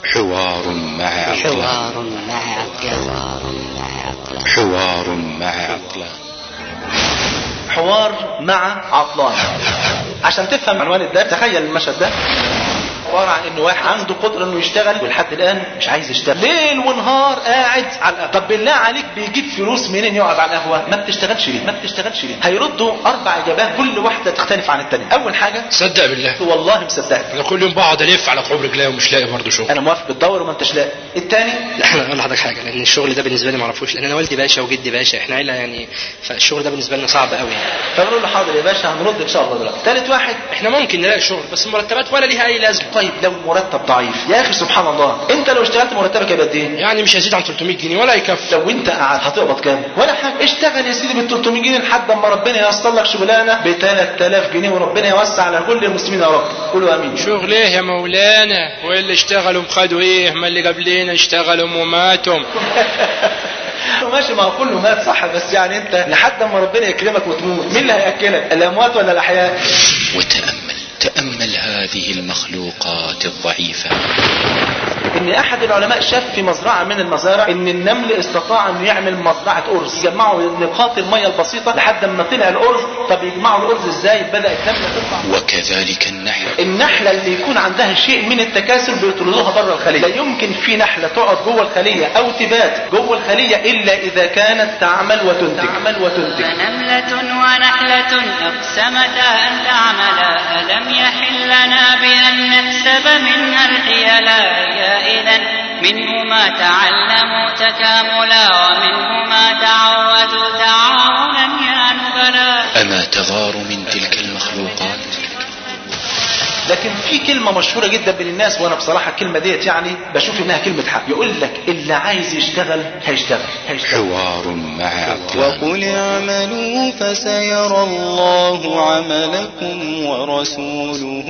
حوار مع عقلان حوار مع عقلان حوار مع عقلان حوار مع عطلان عشان تفهم عنوان الدرس تخيل المشهد ده عبارة عن ان واحد عنده قدرة انه يشتغل ولحد الان مش عايز يشتغل ليل ونهار قاعد على القهوة طب بالله عليك بيجيب فلوس منين يقعد على القهوة ما بتشتغلش ليه ما بتشتغلش ليه هيردوا اربع اجابات كل واحدة تختلف عن الثانيه اول حاجة صدق بالله والله مصدقك انا كل يوم بقعد الف على كعوب رجلي ومش لاقي برضه شغل انا موافق بتدور وما انتش لاقي الثاني لا انا اقول لحضرتك حاجه لان الشغل ده بالنسبه لي ما اعرفوش لان انا والدي باشا وجدي باشا احنا عيله يعني فالشغل ده بالنسبه لنا صعب قوي يعني فبنقول له حاضر يا باشا هنرد ان شاء الله دلوقتي ثالث واحد احنا ممكن نلاقي شغل بس المرتبات ولا ليها اي لازمه طيب لو مرتب ضعيف يا اخي سبحان الله انت لو اشتغلت مرتبك هيبقى قد ايه يعني مش هيزيد عن 300 جنيه ولا يكفي لو انت قاعد هتقبض كام ولا حاجه اشتغل يا سيدي بال 300 جنيه لحد اما ربنا ييسر لك شغلانه ب 3000 جنيه وربنا يوسع على كل المسلمين يا رب قولوا امين شغل ايه يا مولانا واللي اشتغلوا خدوا ايه ما اللي قبلينا اشتغلوا وماتوا ماشي ما هو كله مات صح بس يعني انت لحد اما ربنا يكرمك وتموت مين اللي هياكلك الاموات ولا الاحياء وتأمل تأمل هذه المخلوقات الضعيفة ان احد العلماء شاف في مزرعه من المزارع ان النمل استطاع انه يعمل مزرعه ارز يجمعوا نقاط الميه البسيطه لحد ما طلع الارز طب يجمعوا الارز ازاي بدات النمله تطلع وكذلك النحل النحلة اللي يكون عندها شيء من التكاثر بيطردوها بره الخلية لا يمكن في نحلة تقعد جوه الخلية أو تبات جوه الخلية إلا إذا كانت تعمل وتنتج تعمل وتنتج نملة ونحلة أقسمتا أن تعملا ألم يحل لنا بأن نكسب منها الحيلا يا إذا منهما تعلموا تكاملا ومنهما تعودوا تعاونا يا نبلا أما تغار من تلك المخلوقات لكن في كلمة مشهورة جدا بين الناس وأنا بصراحة الكلمة ديت يعني بشوف إنها كلمة حق يقول لك اللي عايز يشتغل هيشتغل هيشتغل حوار مع عقلان وقل اعملوا فسيرى الله عملكم ورسوله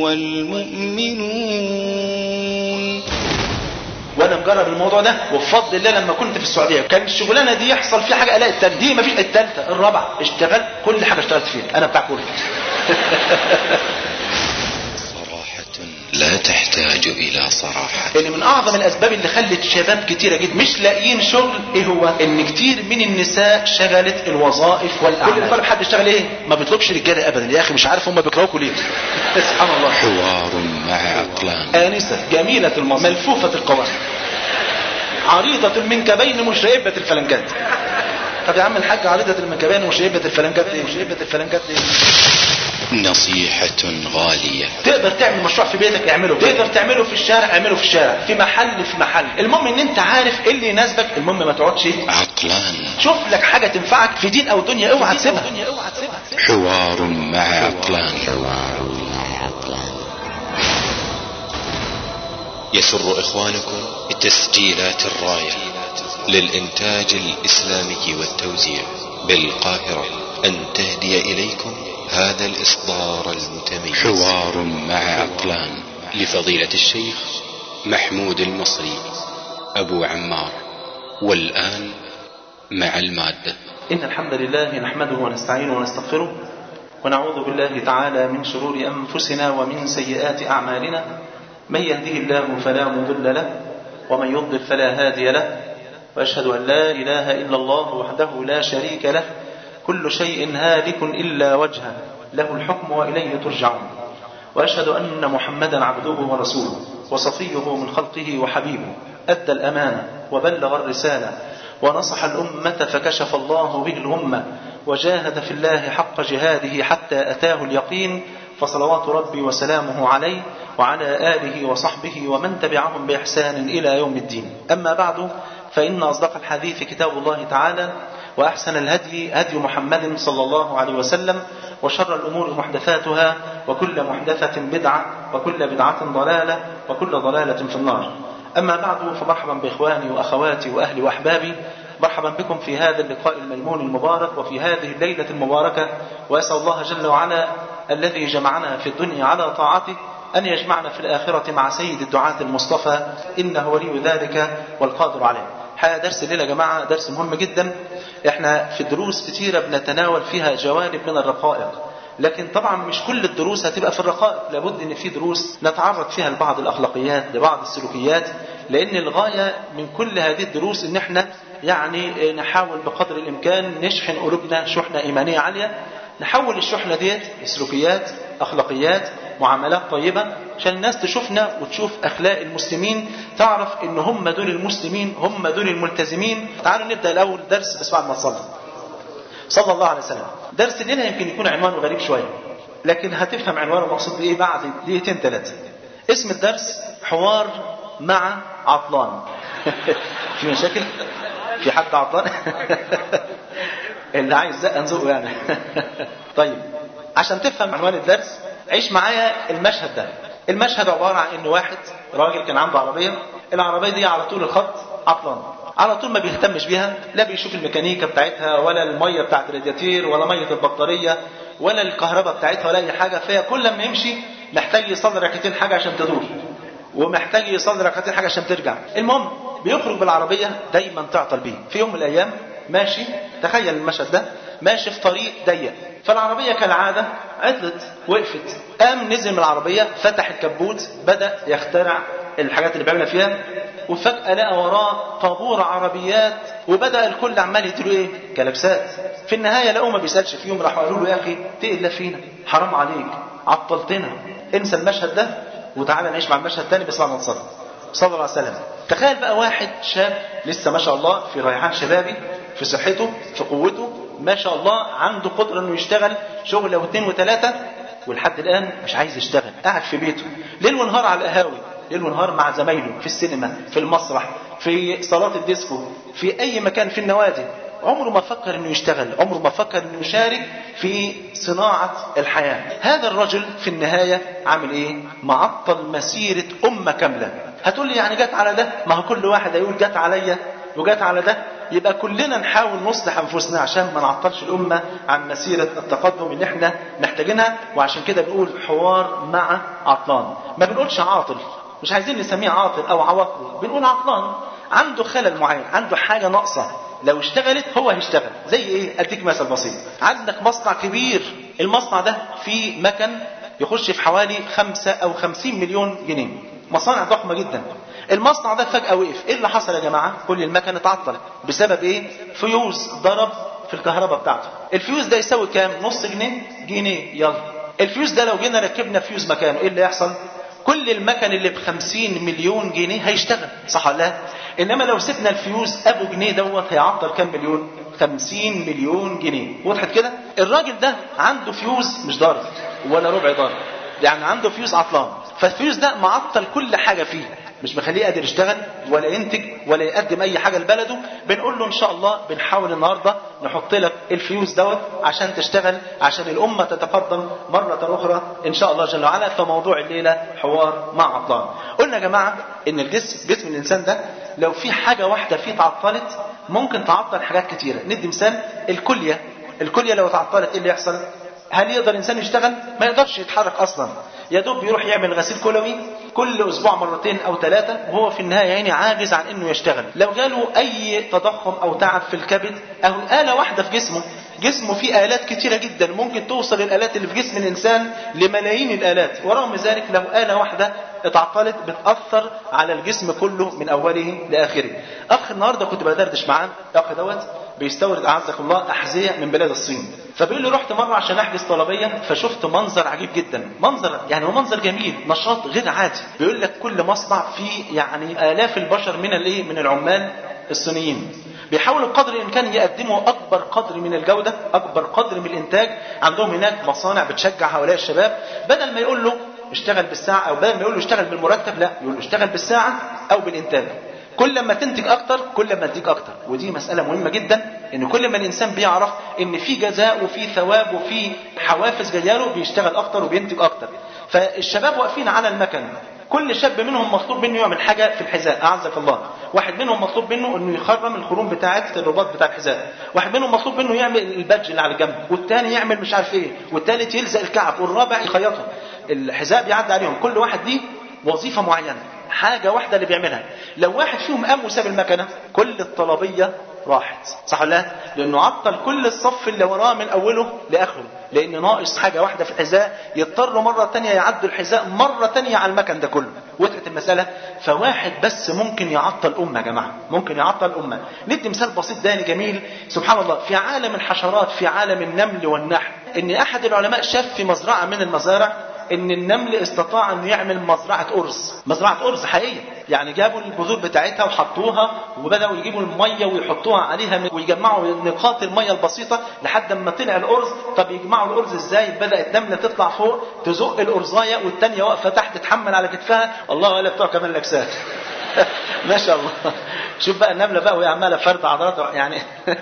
والمؤمنون وانا مجرب الموضوع ده وبفضل الله لما كنت في السعوديه كان الشغلانه دي يحصل فيها حاجه الاقي التانية دي مفيش الثالثه الرابعه اشتغلت كل حاجه اشتغلت فيها انا بتاع كل صراحة لا تحتاج إلى صراحة ان من اعظم الاسباب اللي خلت شباب كتيره جدا مش لاقيين شغل ايه هو ان كتير من النساء شغلت الوظائف والاعمال كل طالب حد يشتغل ايه ما بيطلبش رجاله ابدا يا اخي مش عارف هم بيكرهوكوا ليه سبحان الله حوار مع عقلان آنسة جميلة المظهر ملفوفة القوام عريضة المنكبين مشربة الفلنجات طب يا عم الحاج عريضة المنكبين ومشربة الفلنجات ايه مشربة الفلنجات ايه نصيحة غالية تقدر تعمل مشروع في بيتك اعمله تقدر تعمله في الشارع اعمله في الشارع في محل في محل المهم ان انت عارف ايه اللي يناسبك المهم ما تقعدش عقلان شوف لك حاجة تنفعك في دين او دنيا اوعى تسيبها حوار مع عقلان يسر إخوانكم بتسجيلات الراية للإنتاج الإسلامي والتوزيع بالقاهرة أن تهدي إليكم هذا الإصدار المتميز حوار مع عقلان لفضيلة الشيخ محمود المصري أبو عمار والآن مع المادة إن الحمد لله نحمده ونستعينه ونستغفره ونعوذ بالله تعالى من شرور أنفسنا ومن سيئات أعمالنا من يهده الله فلا مضل له ومن يضلل فلا هادي له وأشهد أن لا إله إلا الله وحده لا شريك له كل شيء هالك إلا وجهه له الحكم وإليه ترجعون وأشهد أن محمدا عبده ورسوله وصفيه من خلقه وحبيبه أدى الأمانة وبلغ الرسالة ونصح الأمة فكشف الله به الأمة وجاهد في الله حق جهاده حتى أتاه اليقين فصلوات ربي وسلامه عليه وعلى آله وصحبه ومن تبعهم بإحسان إلى يوم الدين أما بعد فإن أصدق الحديث كتاب الله تعالى وأحسن الهدي هدي محمد صلى الله عليه وسلم وشر الأمور محدثاتها وكل محدثة بدعة وكل بدعة ضلالة وكل ضلالة في النار أما بعد فمرحبا بإخواني وأخواتي وأهلي وأحبابي مرحبا بكم في هذا اللقاء الميمون المبارك وفي هذه الليلة المباركة وأسأل الله جل وعلا الذي جمعنا في الدنيا على طاعته أن يجمعنا في الآخرة مع سيد الدعاة المصطفى إنه ولي ذلك والقادر عليه حقيقة درس الليلة يا جماعة درس مهم جدا احنا في دروس كتيرة بنتناول فيها جوانب من الرقائق لكن طبعا مش كل الدروس هتبقى في الرقائق لابد ان في دروس نتعرض فيها لبعض الاخلاقيات لبعض السلوكيات لان الغايه من كل هذه الدروس ان احنا يعني نحاول بقدر الامكان نشحن قلوبنا شحنه ايمانيه عاليه نحول الشحنه ديت سلوكيات اخلاقيات معاملات طيبه عشان الناس تشوفنا وتشوف اخلاق المسلمين تعرف ان هم دول المسلمين هم دول الملتزمين تعالوا نبدا الاول درس بس بعد ما نصلي صلى الله عليه وسلم درس الليله يمكن يكون عنوانه غريب شويه لكن هتفهم عنوانه مقصود بايه بعد دقيقتين ثلاثه اسم الدرس حوار مع عطلان في مشاكل في حد عطلان اللي عايز زق نزقه يعني طيب عشان تفهم عنوان الدرس عيش معايا المشهد ده المشهد عبارة عن ان واحد راجل كان عنده عربية العربية دي على طول الخط عطلان على طول ما بيهتمش بيها لا بيشوف الميكانيكا بتاعتها ولا المية بتاعت الرادياتير ولا مية البطارية ولا الكهرباء بتاعتها ولا اي حاجة فهي كل ما يمشي محتاج يصلي ركعتين حاجة عشان تدور ومحتاج يصلي ركعتين حاجة عشان ترجع المهم بيخرج بالعربية دايما تعطل بيه في يوم من الايام ماشي تخيل المشهد ده ماشي في طريق ضيق فالعربية كالعادة عطلت وقفت قام نزل من العربية فتح الكبوت بدأ يخترع الحاجات اللي بيعملها فيها وفجأة لقى وراه طابور عربيات وبدأ الكل عمال يديله ايه كلبسات في النهاية لقوه ما بيسألش فيهم راحوا قالوا له يا أخي تقل فينا حرام عليك عطلتنا انسى المشهد ده وتعالى نعيش مع المشهد الثاني بس بعد ما نصلي صلى الله عليه وسلم تخيل بقى واحد شاب لسه ما شاء الله في ريحان شبابي في صحته في قوته ما شاء الله عنده قدرة انه يشتغل شغلة واثنين وثلاثة ولحد الآن مش عايز يشتغل قاعد في بيته ليل ونهار على القهاوي ليل ونهار مع زمايله في السينما في المسرح في صالات الديسكو في أي مكان في النوادي عمره ما فكر انه يشتغل عمره ما فكر انه يشارك في صناعة الحياة هذا الرجل في النهاية عامل ايه معطل مسيرة أمة كاملة هتقول لي يعني جت على ده ما هو كل واحد هيقول جت عليا وجت على ده يبقى كلنا نحاول نصلح انفسنا عشان ما نعطلش الامه عن مسيره التقدم اللي احنا محتاجينها وعشان كده بنقول حوار مع عطلان ما بنقولش عاطل مش عايزين نسميه عاطل او عواطل بنقول عطلان عنده خلل معين عنده حاجه ناقصه لو اشتغلت هو هيشتغل زي ايه اديك مثل بسيط عندك مصنع كبير المصنع ده فيه مكن يخش في حوالي خمسة او خمسين مليون جنيه مصانع ضخمة جدا المصنع ده فجأة وقف ايه اللي حصل يا جماعة كل المكن اتعطل بسبب ايه فيوز ضرب في الكهرباء بتاعته الفيوز ده يساوي كام نص جنيه جنيه يلا الفيوز ده لو جينا ركبنا فيوز مكانه ايه اللي يحصل كل المكن اللي ب 50 مليون جنيه هيشتغل صح ولا لا انما لو سيبنا الفيوز ابو جنيه دوت هيعطل كام مليون 50 مليون جنيه وضحت كده الراجل ده عنده فيوز مش ضارب ولا ربع ضارب يعني عنده فيوز عطلان فالفيوز ده معطل كل حاجه فيه مش مخليه قادر يشتغل ولا ينتج ولا يقدم اي حاجه لبلده بنقول له ان شاء الله بنحاول النهارده نحط لك الفيوز دوت عشان تشتغل عشان الامه تتقدم مره اخرى ان شاء الله جل وعلا فموضوع الليله حوار مع عطلان قلنا يا جماعه ان الجسم جسم الانسان ده لو في حاجه واحده فيه تعطلت ممكن تعطل حاجات كتيره ندي مثال الكليه الكليه لو تعطلت ايه اللي يحصل هل يقدر الانسان يشتغل ما يقدرش يتحرك اصلا يا دوب بيروح يعمل غسيل كلوي كل اسبوع مرتين او ثلاثه وهو في النهايه يعني عاجز عن انه يشتغل لو جاله اي تضخم او تعب في الكبد او اله واحده في جسمه جسمه فيه الات كتيره جدا ممكن توصل الالات اللي في جسم الانسان لملايين الالات ورغم ذلك لو اله واحده اتعطلت بتاثر على الجسم كله من اوله لاخره اخ النهارده كنت بدردش معاه الاخ دوت بيستورد اعزكم الله احذيه من بلاد الصين فبيقول لي رحت مره عشان احجز طلبيه فشفت منظر عجيب جدا منظر يعني هو منظر جميل نشاط غير عادي بيقول لك كل مصنع فيه يعني الاف البشر من الايه من العمال الصينيين بيحاولوا بقدر الامكان يقدموا اكبر قدر من الجوده اكبر قدر من الانتاج عندهم هناك مصانع بتشجع هؤلاء الشباب بدل ما يقول له اشتغل بالساعه او بدل ما يقول له اشتغل بالمرتب لا يقول له اشتغل بالساعه او بالانتاج كل ما تنتج اكتر كل ما تديك اكتر ودي مساله مهمه جدا ان كل ما الانسان بيعرف ان في جزاء وفي ثواب وفي حوافز جايه بيشتغل اكتر وبينتج اكتر فالشباب واقفين على المكن كل شاب منهم مطلوب منه يعمل حاجه في الحذاء اعزك الله واحد منهم مطلوب منه انه يخرم الخروم بتاعه الرباط بتاع الحذاء واحد منهم مطلوب منه يعمل البادج اللي على الجنب والثاني يعمل مش عارف ايه والثالث يلزق الكعب والرابع يخيطه الحذاء بيعدي عليهم كل واحد ليه وظيفه معينه حاجة واحدة اللي بيعملها لو واحد فيهم قام وساب المكنة كل الطلبية راحت صح ولا لا؟ لانه عطل كل الصف اللي وراه من اوله لاخره لان ناقص حاجه واحده في الحذاء يضطر مره تانية يعدوا الحذاء مره تانية على المكان ده كله وقعت المساله فواحد بس ممكن يعطل امه يا جماعه ممكن يعطل امه ندي مثال بسيط داني جميل سبحان الله في عالم الحشرات في عالم النمل والنحل ان احد العلماء شاف في مزرعه من المزارع ان النمل استطاع انه يعمل مزرعه ارز مزرعه ارز حقيقيه يعني جابوا البذور بتاعتها وحطوها وبداوا يجيبوا الميه ويحطوها عليها ويجمعوا نقاط الميه البسيطه لحد ما طلع الارز طب يجمعوا الارز ازاي بدات نمله تطلع فوق تزق الارزايه والثانيه واقفه تحت تحمل على كتفها الله ولا بتوع كمان الاجساد ما شاء الله شوف بقى النمله بقى وهي عماله فرد عضلاتها يعني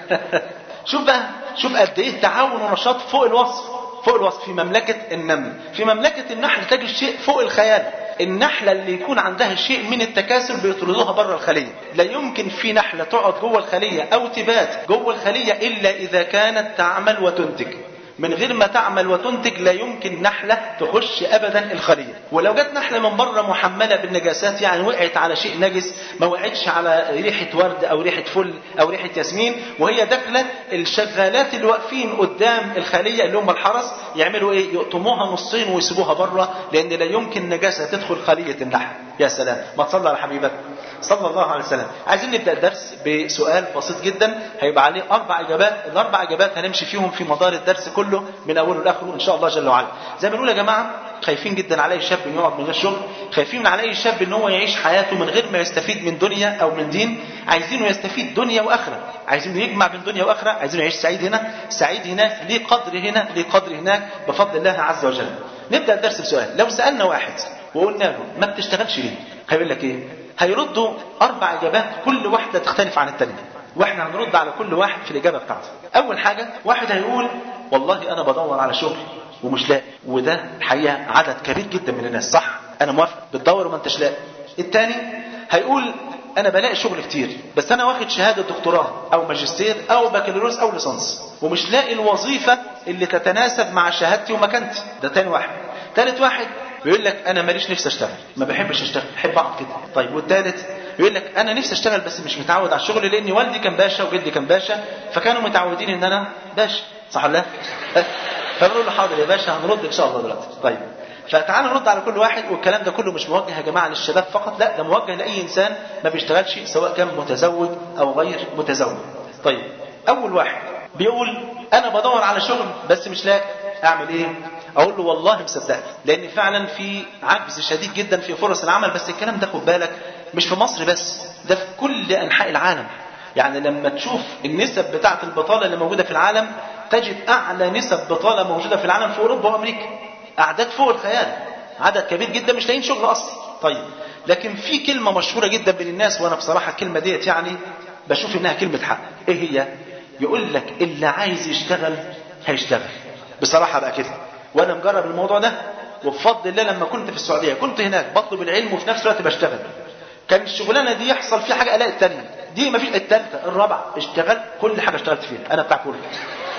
شوف بقى شوف قد ايه تعاون ونشاط فوق الوصف فوق الوصف في مملكة النمل في مملكة النحل تجد شيء فوق الخيال النحلة اللي يكون عندها شيء من التكاثر بيطردوها بره الخلية لا يمكن في نحلة تقعد جوه الخلية أو تبات جوه الخلية إلا إذا كانت تعمل وتنتج من غير ما تعمل وتنتج لا يمكن نحلة تخش أبدا الخلية ولو جت نحلة من بره محملة بالنجاسات يعني وقعت على شيء نجس ما وقعتش على ريحة ورد أو ريحة فل أو ريحة ياسمين وهي داخلة الشغالات اللي واقفين قدام الخلية اللي هم الحرس يعملوا إيه يقطموها نصين ويسيبوها بره لأن لا يمكن نجاسة تدخل خلية النحل يا سلام ما تصلى على حبيبك صلى الله عليه وسلم عايزين نبدا الدرس بسؤال بسيط جدا هيبقى عليه اربع اجابات الاربع اجابات هنمشي فيهم في مدار الدرس كله من اوله لاخره ان شاء الله جل وعلا زي ما بنقول يا جماعه خايفين جدا على اي شاب انه يقعد من غير شغل خايفين من على اي شاب ان هو يعيش حياته من غير ما يستفيد من دنيا او من دين عايزينه يستفيد دنيا واخره عايزينه يجمع بين دنيا واخره عايزينه يعيش سعيد هنا سعيد هناك ليه قدر هنا ليه قدر هناك بفضل الله عز وجل نبدا الدرس بسؤال لو سالنا واحد وقلنا له ما بتشتغلش ليه هيقول لك ايه هيردوا اربع اجابات كل واحده تختلف عن الثانيه واحنا هنرد على كل واحد في الاجابه بتاعته اول حاجه واحد هيقول والله انا بدور على شغل ومش لاقي وده الحقيقه عدد كبير جدا من الناس صح انا موافق بتدور وما انتش لاقي الثاني هيقول انا بلاقي شغل كتير بس انا واخد شهاده دكتوراه او ماجستير او بكالوريوس او ليسانس ومش لاقي الوظيفه اللي تتناسب مع شهادتي ومكانتي ده تاني واحد ثالث واحد بيقول لك انا ماليش نفسي اشتغل ما بحبش اشتغل بحب اقعد كده طيب والثالث يقول لك انا نفسي اشتغل بس مش متعود على الشغل لان والدي كان باشا وجدي كان باشا فكانوا متعودين ان انا باشا صح ولا لا فبنقول له حاضر يا باشا هنرد ان شاء الله دلوقتي طيب فتعالوا نرد على كل واحد والكلام ده كله مش موجه يا جماعه للشباب فقط لا ده موجه لاي انسان ما بيشتغلش سواء كان متزوج او غير متزوج طيب اول واحد بيقول انا بدور على شغل بس مش لاقي اعمل ايه اقول له والله مصدقك لان فعلا في عجز شديد جدا في فرص العمل بس الكلام ده خد بالك مش في مصر بس ده في كل انحاء العالم يعني لما تشوف النسب بتاعه البطاله اللي موجوده في العالم تجد اعلى نسب بطاله موجوده في العالم في اوروبا وامريكا اعداد فوق الخيال عدد كبير جدا مش لاقيين شغل اصلا طيب لكن في كلمه مشهوره جدا بين الناس وانا بصراحه الكلمه ديت يعني بشوف انها كلمه حق ايه هي يقول لك اللي عايز يشتغل هيشتغل بصراحه بقى كده وانا مجرب الموضوع ده وبفضل الله لما كنت في السعوديه كنت هناك بطلب العلم وفي نفس الوقت بشتغل كان الشغلانه دي يحصل فيها حاجه الاقي الثانيه دي ما فيش الثالثه الرابعه اشتغلت كل حاجه اشتغلت فيها انا بتاع كله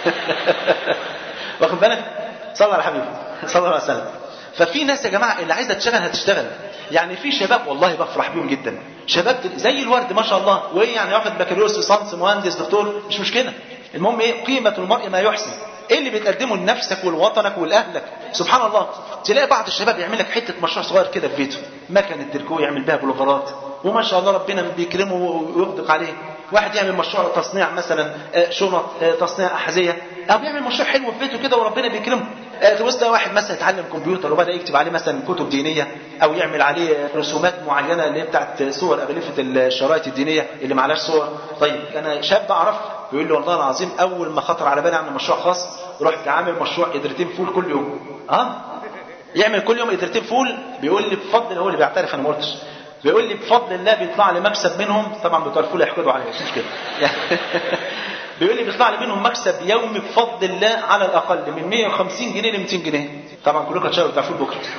واخد بالك صلى على حبيبي صلى الله عليه وسلم ففي ناس يا جماعه اللي عايزه تشتغل هتشتغل يعني في شباب والله بفرح بيهم جدا شباب زي الورد ما شاء الله وايه يعني واخد بكالوريوس ليسانس مهندس دكتور مش مشكله المهم ايه قيمه المرء ما يحسن ايه اللي بتقدمه لنفسك ولوطنك ولاهلك سبحان الله تلاقي بعض الشباب يعمل لك حته مشروع صغير كده في بيته مكنه تركوه يعمل بها بلوفرات وما شاء الله ربنا بيكرمه ويصدق عليه واحد يعمل مشروع تصنيع مثلا شنط تصنيع احذيه او بيعمل مشروع حلو في بيته كده وربنا بيكرمه تبص ده واحد مثلا يتعلم كمبيوتر وبدا يكتب عليه مثلا كتب دينيه او يعمل عليه رسومات معينه اللي هي بتاعت صور اغلفه الشرايط الدينيه اللي معلاش صور طيب انا شاب اعرف بيقول لي والله العظيم اول ما خطر على بالي اعمل مشروع خاص رحت عامل مشروع قدرتين فول كل يوم اه يعمل كل يوم قدرتين فول بيقول لي بفضل هو اللي بيعترف انا ما قلتش بيقول لي بفضل الله بيطلع لي مكسب منهم طبعا بتوع الفول هيحقدوا عليا مش مشكله بيقول لي بيطلع لي منهم مكسب يومي بفضل الله على الاقل من 150 جنيه ل 200 جنيه طبعا كلكم هتشتغلوا بتاع فول بكره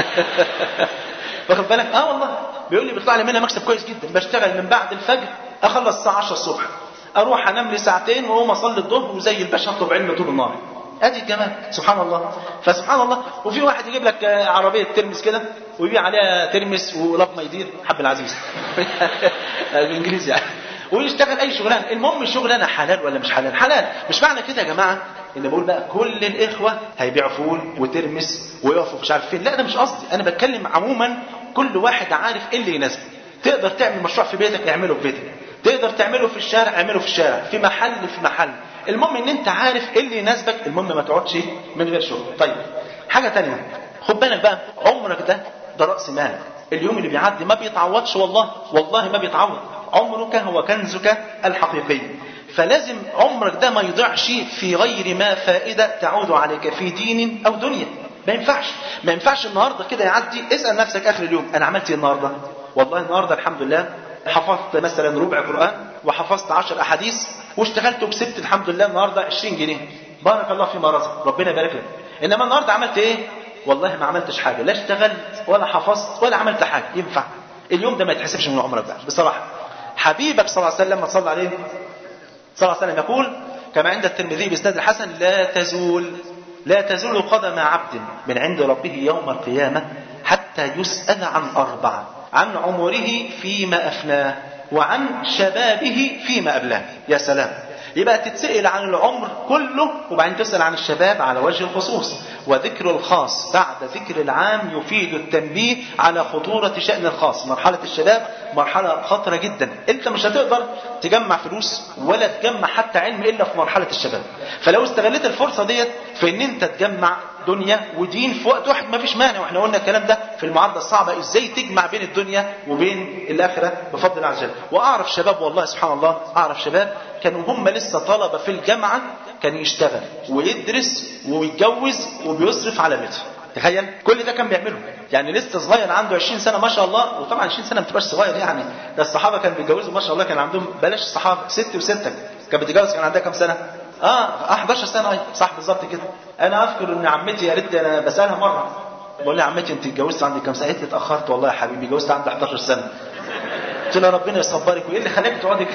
واخد بالك اه والله بيقول لي بيطلع لي منها مكسب كويس جدا بشتغل من بعد الفجر اخلص الساعه 10 الصبح اروح انام لي ساعتين واقوم اصلي الظهر وزي الباشا اطلب علم طول النهار ادي الجمال سبحان الله فسبحان الله وفي واحد يجيب لك عربيه ترمس كده ويبيع عليها ترمس ولقمه يدير حب العزيز الانجليزي يعني ويشتغل اي شغلانه المهم الشغلانه حلال ولا مش حلال حلال مش معنى كده يا جماعه ان بقول بقى كل الاخوه هيبيعوا فول وترمس ويقفوا مش عارف فين لا ده مش قصدي انا بتكلم عموما كل واحد عارف ايه اللي يناسبه تقدر تعمل مشروع في بيتك اعمله في بيتك تقدر تعمله في الشارع اعمله في الشارع في محل في محل المهم ان انت عارف ايه اللي يناسبك المهم ما تقعدش من غير شغل طيب حاجه تانية خد بالك بقى عمرك ده ده راس مال اليوم اللي بيعدي ما بيتعوضش والله والله ما بيتعوض عمرك هو كنزك الحقيقي فلازم عمرك ده ما يضيعش في غير ما فائدة تعود عليك في دين أو دنيا ما ينفعش ما ينفعش النهاردة كده يعدي اسأل نفسك آخر اليوم أنا عملت إيه النهاردة والله النهاردة الحمد لله حفظت مثلا ربع قرآن وحفظت عشر أحاديث واشتغلت وكسبت الحمد لله النهاردة 20 جنيه بارك الله فيما رزق ربنا يبارك لك إنما النهاردة عملت إيه والله ما عملتش حاجة لا اشتغلت ولا حفظت ولا عملت حاجة ينفع اليوم ده ما يتحسبش من عمرك ده بصراحة حبيبك صلى الله عليه وسلم ما صلى عليه صلى الله عليه وسلم يقول كما عند الترمذي بإسناد الحسن لا تزول لا تزول قدم عبد من عند ربه يوم القيامة حتى يسأل عن أربعة عن عمره فيما أفناه وعن شبابه فيما أبلاه يا سلام يبقى تتسأل عن العمر كله وبعدين تسأل عن الشباب على وجه الخصوص وذكر الخاص بعد ذكر العام يفيد التنبيه على خطورة شأن الخاص مرحلة الشباب مرحلة خطرة جدا انت مش هتقدر تجمع فلوس ولا تجمع حتى علم إلا في مرحلة الشباب فلو استغلت الفرصة ديت في ان انت تجمع دنيا ودين في وقت واحد ما فيش مانع واحنا قلنا الكلام ده في المعادله الصعبه ازاي تجمع بين الدنيا وبين الاخره بفضل الله عز وجل واعرف شباب والله سبحان الله اعرف شباب كانوا هم لسه طلبه في الجامعه كان يشتغل ويدرس ويتجوز وبيصرف على بيته تخيل كل ده كان بيعمله يعني لسه صغير عنده 20 سنه ما شاء الله وطبعا 20 سنه ما بتبقاش صغير يعني ده الصحابه كانوا بيتجوزوا ما شاء الله كان عندهم بلاش الصحابه ست وستك كانت بتتجوز كان عندها كام سنه اه 11 سنه اي صح بالظبط كده انا اذكر ان عمتي يا ريت انا بسالها مره بقول لها عمتي انت اتجوزت عندك كام سنه قالت لي اتاخرت والله يا حبيبي اتجوزت عندي 11 سنه قلت لها ربنا يصبرك وايه اللي خلاك تقعدي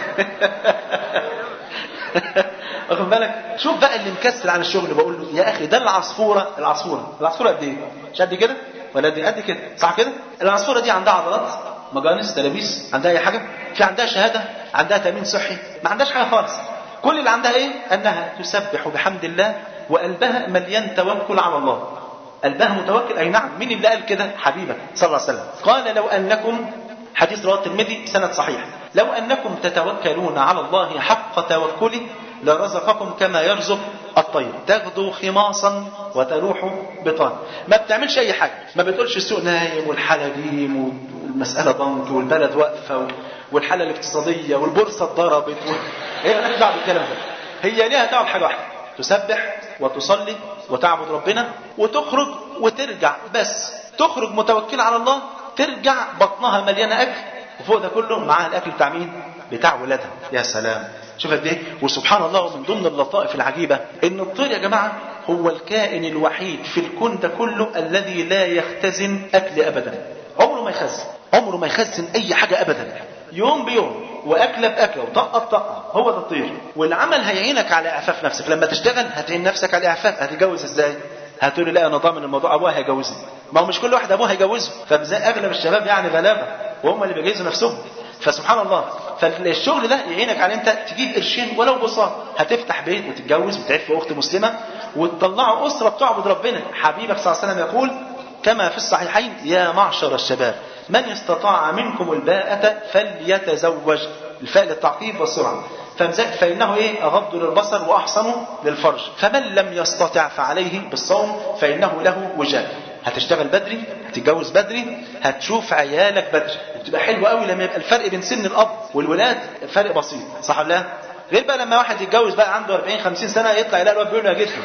واخد بالك شوف بقى اللي مكسل عن الشغل بقول له يا اخي ده العصفوره العصفوره العصفوره قد ايه مش قد كده ولا دي قد كده صح كده العصفوره دي عندها عضلات مجانس تلابيس عندها اي حاجه في عندها شهاده عندها تامين صحي ما عندهاش حاجه خالص كل اللي عندها ايه انها تسبح بحمد الله وقلبها مليان توكل على الله قلبها متوكل اي نعم مين اللي قال كده حبيبك صلى الله عليه وسلم قال لو انكم حديث رواه الترمذي سند صحيح لو انكم تتوكلون على الله حق توكله لرزقكم كما يرزق الطير تغدو خماصا وتروح بطان ما بتعملش اي حاجه ما بتقولش السوق نايم والحاله جيم والمساله ضنك والبلد واقفه والحاله الاقتصاديه والبورصه اتضربت و... هي مالهاش دعوه بالكلام ده هي ليها دعوه بحاجه واحده تسبح وتصلي وتعبد ربنا وتخرج وترجع بس تخرج متوكله على الله ترجع بطنها مليانه اكل وفوق ده كله معاها الاكل بتاع مين؟ بتاع ولادها يا سلام شوف قد ايه وسبحان الله ومن ضمن اللطائف العجيبه ان الطير يا جماعه هو الكائن الوحيد في الكون ده كله الذي لا يختزن اكل ابدا عمره ما يخزن عمره ما يخزن اي حاجه ابدا يوم بيوم واكله باكله وطقه بطقه هو ده الطير والعمل هيعينك على اعفاف نفسك لما تشتغل هتعين نفسك على اعفاف هتتجوز ازاي هتقول لي لا انا ضامن الموضوع ابوها هيجوزني ما هو مش كل واحد ابوه هيجوزه فاغلب الشباب يعني غلابه وهم اللي بيجهزوا نفسهم فسبحان الله فالشغل ده يعينك على انت تجيب قرشين ولو بساط هتفتح بيت وتتجوز وتعف اخت مسلمه وتطلعوا اسره بتعبد ربنا حبيبك صلى الله عليه وسلم يقول كما في الصحيحين يا معشر الشباب من استطاع منكم الباءة فليتزوج الفاء للتعقيب والسرعة فإنه إيه أغض للبصر وأحصن للفرج فمن لم يستطع فعليه بالصوم فإنه له وجاء هتشتغل بدري هتتجوز بدري هتشوف عيالك بدري وبتبقى حلوة قوي لما يبقى الفرق بين سن الأب والولاد فرق بسيط صح ولا لا؟ غير بقى لما واحد يتجوز بقى عنده 40 50 سنه يطلع يلاقي الواد بيقول له يا جدي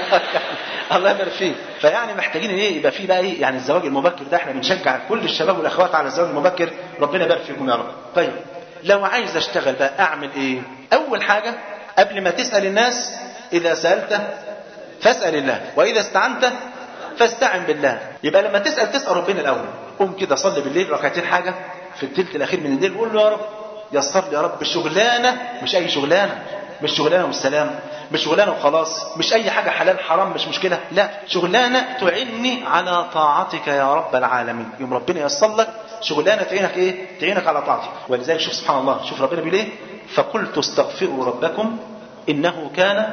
الله يبارك فيه فيعني محتاجين ايه يبقى في بقى ايه يعني الزواج المبكر ده احنا بنشجع كل الشباب والاخوات على الزواج المبكر ربنا يبارك فيكم يا رب طيب لو عايز اشتغل بقى اعمل ايه اول حاجه قبل ما تسال الناس اذا سالت فاسال الله واذا استعنت فاستعن بالله يبقى لما تسال تسال ربنا الاول قوم كده صلي بالليل ركعتين حاجه في الثلث الاخير من الليل وقول له يا رب يسر لي يا رب شغلانه مش اي شغلانه مش شغلانه والسلام مش شغلانه وخلاص مش اي حاجه حلال حرام مش مشكله لا شغلانه تعني على طاعتك يا رب العالمين يوم ربنا ييسر لك شغلانه تعينك ايه تعينك على طاعتك ولذلك شوف سبحان الله شوف ربنا بيقول ايه فقلت استغفروا ربكم إنه كان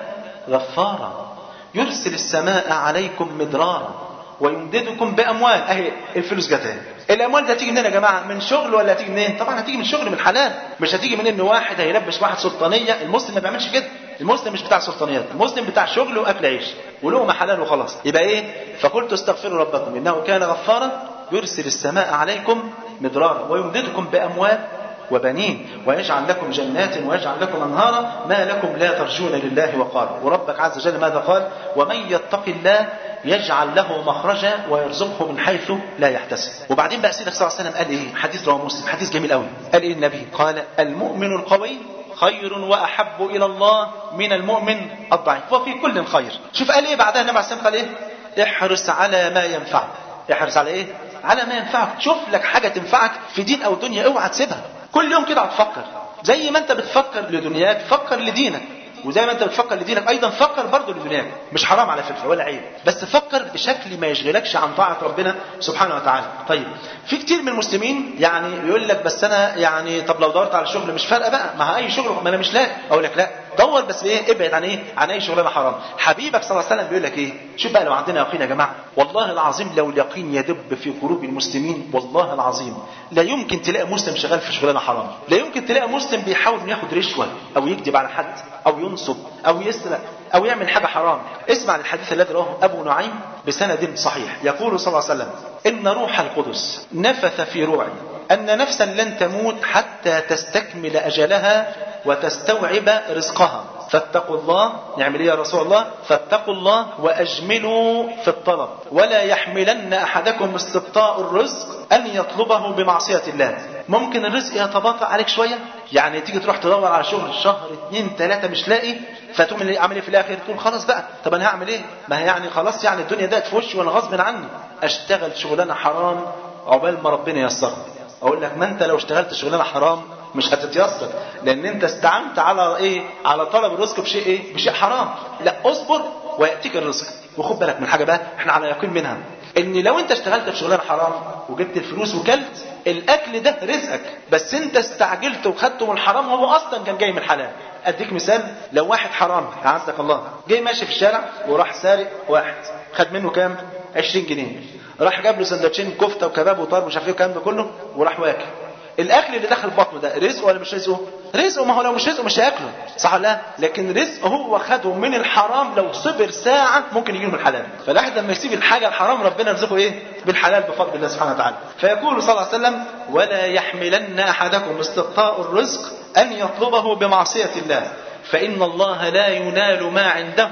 غفارا يرسل السماء عليكم مدرارا ويمددكم باموال اهي الفلوس جت اهي الاموال دي هتيجي منين يا جماعه من شغل ولا هتيجي منين طبعا هتيجي من شغل من حلال مش هتيجي من ان واحد هيلبس واحد سلطانيه المسلم ما بيعملش كده المسلم مش بتاع سلطانيات المسلم بتاع شغل واكل عيش ولقمه حلال وخلاص يبقى ايه فقلت استغفروا ربكم انه كان غفارا يرسل السماء عليكم مدرارا ويمددكم باموال وبنين ويجعل لكم جنات ويجعل لكم انهارا ما لكم لا ترجون لله وقارا وربك عز وجل ماذا قال ومن يتق الله يجعل له مخرجا ويرزقه من حيث لا يحتسب وبعدين بقى سيدنا صلى الله عليه وسلم قال ايه حديث رواه مسلم حديث جميل قوي قال ايه النبي قال المؤمن القوي خير واحب الى الله من المؤمن الضعيف وفي كل خير شوف قال ايه بعدها النبي عليه الصلاه والسلام قال ايه احرص على ما ينفعك احرص على ايه على ما ينفعك شوف لك حاجه تنفعك في دين او دنيا اوعى تسيبها كل يوم كده هتفكر زي ما انت بتفكر لدنياك فكر لدينك وزي ما انت بتفكر لدينك ايضا فكر برضه لدنياك مش حرام على فكره ولا عيب بس فكر بشكل ما يشغلكش عن طاعه ربنا سبحانه وتعالى طيب في كتير من المسلمين يعني بيقول لك بس انا يعني طب لو دورت على شغل مش فارقه بقى ما اي شغل ما انا مش لاقي اقول لك لا دور بس ايه ابعد عن ايه عن اي شغلانه حرام حبيبك صلى الله عليه وسلم بيقول لك ايه شوف بقى لو عندنا يقين يا جماعه والله العظيم لو اليقين يدب في قلوب المسلمين والله العظيم لا يمكن تلاقي مسلم شغال في شغلانه حرام لا يمكن تلاقي مسلم بيحاول انه ياخد رشوه او يكذب على حد او ينصب او يسرق او يعمل حاجه حرام اسمع الحديث الذي رواه ابو نعيم بسند صحيح يقول صلى الله عليه وسلم ان روح القدس نفث في روعي ان نفسا لن تموت حتى تستكمل اجلها وتستوعب رزقها فاتقوا الله نعمل ايه يا رسول الله فاتقوا الله واجملوا في الطلب ولا يحملن احدكم استبطاء الرزق ان يطلبه بمعصيه الله ممكن الرزق يتباطأ عليك شويه يعني تيجي تروح تدور على شغل شهر اتنين تلاته مش لاقي فتقوم عامل ايه في الاخر تقول خلاص بقى طب انا هعمل ايه ما هي يعني خلاص يعني الدنيا دقت في وشي وانا غصب عني اشتغل شغلانه حرام عقبال ما ربنا ييسرها اقول لك ما انت لو اشتغلت شغلانه حرام مش هتتيسر لان انت استعنت على ايه على طلب الرزق بشيء ايه بشيء حرام لا اصبر وياتيك الرزق وخد بالك من حاجه بقى احنا على يقين منها ان لو انت اشتغلت في شغلانه حرام وجبت الفلوس وكلت الاكل ده رزقك بس انت استعجلت وخدته من الحرام وهو اصلا كان جاي من الحلال اديك مثال لو واحد حرام اعزك الله جاي ماشي في الشارع وراح سارق واحد خد منه كام 20 جنيه راح جاب له سندوتشين كفته وكباب وطرب ومش عارف ايه الكلام ده كله وراح واكل الاكل اللي دخل بطنه ده رزقه ولا مش رزقه رزقه ما هو لو مش رزقه مش هياكله صح ولا لا لكن رزقه هو خده من الحرام لو صبر ساعه ممكن يجيله من الحلال فالواحد لما يسيب الحاجه الحرام ربنا يرزقه ايه بالحلال بفضل الله سبحانه وتعالى فيقول صلى الله عليه وسلم ولا يحملن احدكم استبطاء الرزق ان يطلبه بمعصيه الله فإن الله لا ينال ما عنده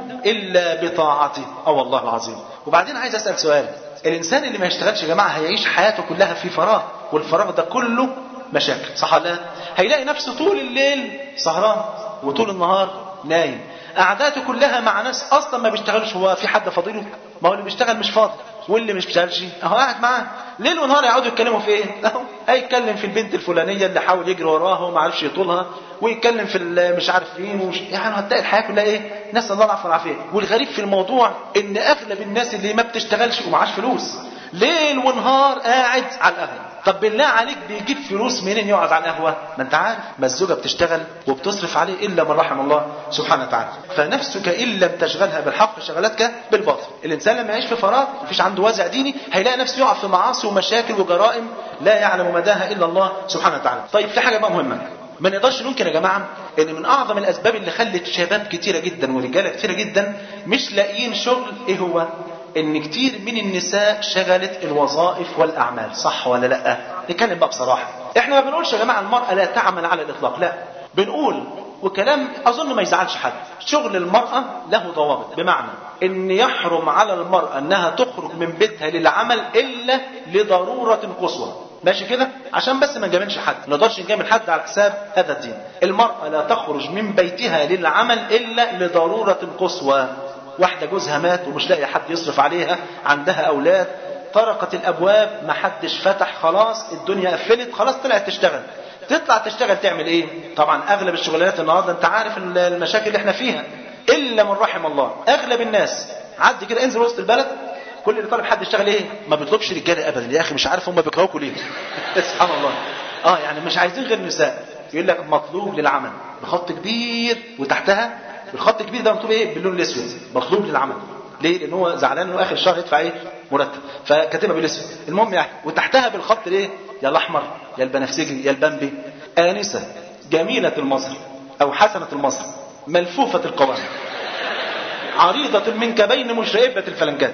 إلا بطاعته أو والله العظيم وبعدين عايز أسأل سؤال الإنسان اللي ما يشتغلش يا جماعة هيعيش حياته كلها في فراغ والفراغ ده كله مشاكل صح ولا لا؟ هيلاقي نفسه طول الليل سهران وطول النهار نايم قعداته كلها مع ناس اصلا ما بيشتغلش هو في حد فاضله ما هو اللي بيشتغل مش فاضي واللي مش بيشتغلش اهو قاعد معاه ليل ونهار يقعدوا يتكلموا في ايه اهو هيتكلم في البنت الفلانيه اللي حاول يجري وراها وما عرفش يطولها ويتكلم في مش عارف مين ومش يعني هتلاقي الحياه كلها ايه نسال الله العفو والعافيه والغريب في الموضوع ان اغلب الناس اللي ما بتشتغلش ومعاش فلوس ليل ونهار قاعد على القهوه طب بالله عليك بيجيب فلوس منين يقعد على القهوه ما انت عارف ما الزوجه بتشتغل وبتصرف عليه الا من رحم الله سبحانه وتعالى فنفسك ان لم تشغلها بالحق شغلتك بالباطل الانسان لما يعيش في فراغ مفيش عنده وازع ديني هيلاقي نفسه يقع في معاصي ومشاكل وجرائم لا يعلم مداها الا الله سبحانه وتعالى طيب في حاجه بقى مهمه ما نقدرش ننكر يا جماعه ان من اعظم الاسباب اللي خلت شباب كتيره جدا ورجاله كتيره جدا مش لاقيين شغل ايه هو ان كتير من النساء شغلت الوظائف والاعمال صح ولا لا نتكلم بقى بصراحه احنا ما بنقولش يا جماعه المراه لا تعمل على الاطلاق لا بنقول وكلام اظن ما يزعلش حد شغل المراه له ضوابط بمعنى ان يحرم على المراه انها تخرج من بيتها للعمل الا لضروره قصوى ماشي كده عشان بس ما نجاملش حد ما نقدرش نجامل حد على حساب هذا الدين المراه لا تخرج من بيتها للعمل الا لضروره قصوى واحدة جوزها مات ومش لاقي حد يصرف عليها عندها أولاد طرقت الأبواب ما حدش فتح خلاص الدنيا قفلت خلاص طلعت تشتغل تطلع تشتغل تعمل ايه طبعا اغلب الشغلانات النهارده انت عارف المشاكل اللي احنا فيها الا من رحم الله اغلب الناس عدي كده انزل وسط البلد كل اللي طالب حد يشتغل ايه ما بيطلبش رجاله ابدا يا اخي مش عارف هم بيكرهوكوا ليه سبحان الله اه يعني مش عايزين غير نساء يقول لك مطلوب للعمل بخط كبير وتحتها الخط الكبير ده مكتوب ايه باللون الاسود مطلوب للعمل ليه لان هو زعلان انه اخر الشهر يدفع ايه مرتب فكاتبها بالاسود المهم يعني وتحتها بالخط الايه يا الاحمر يا البنفسجي يا البمبي انسه جميله المظهر او حسنه المظهر ملفوفه القوام عريضه المنكبين مشرئبه الفلنكات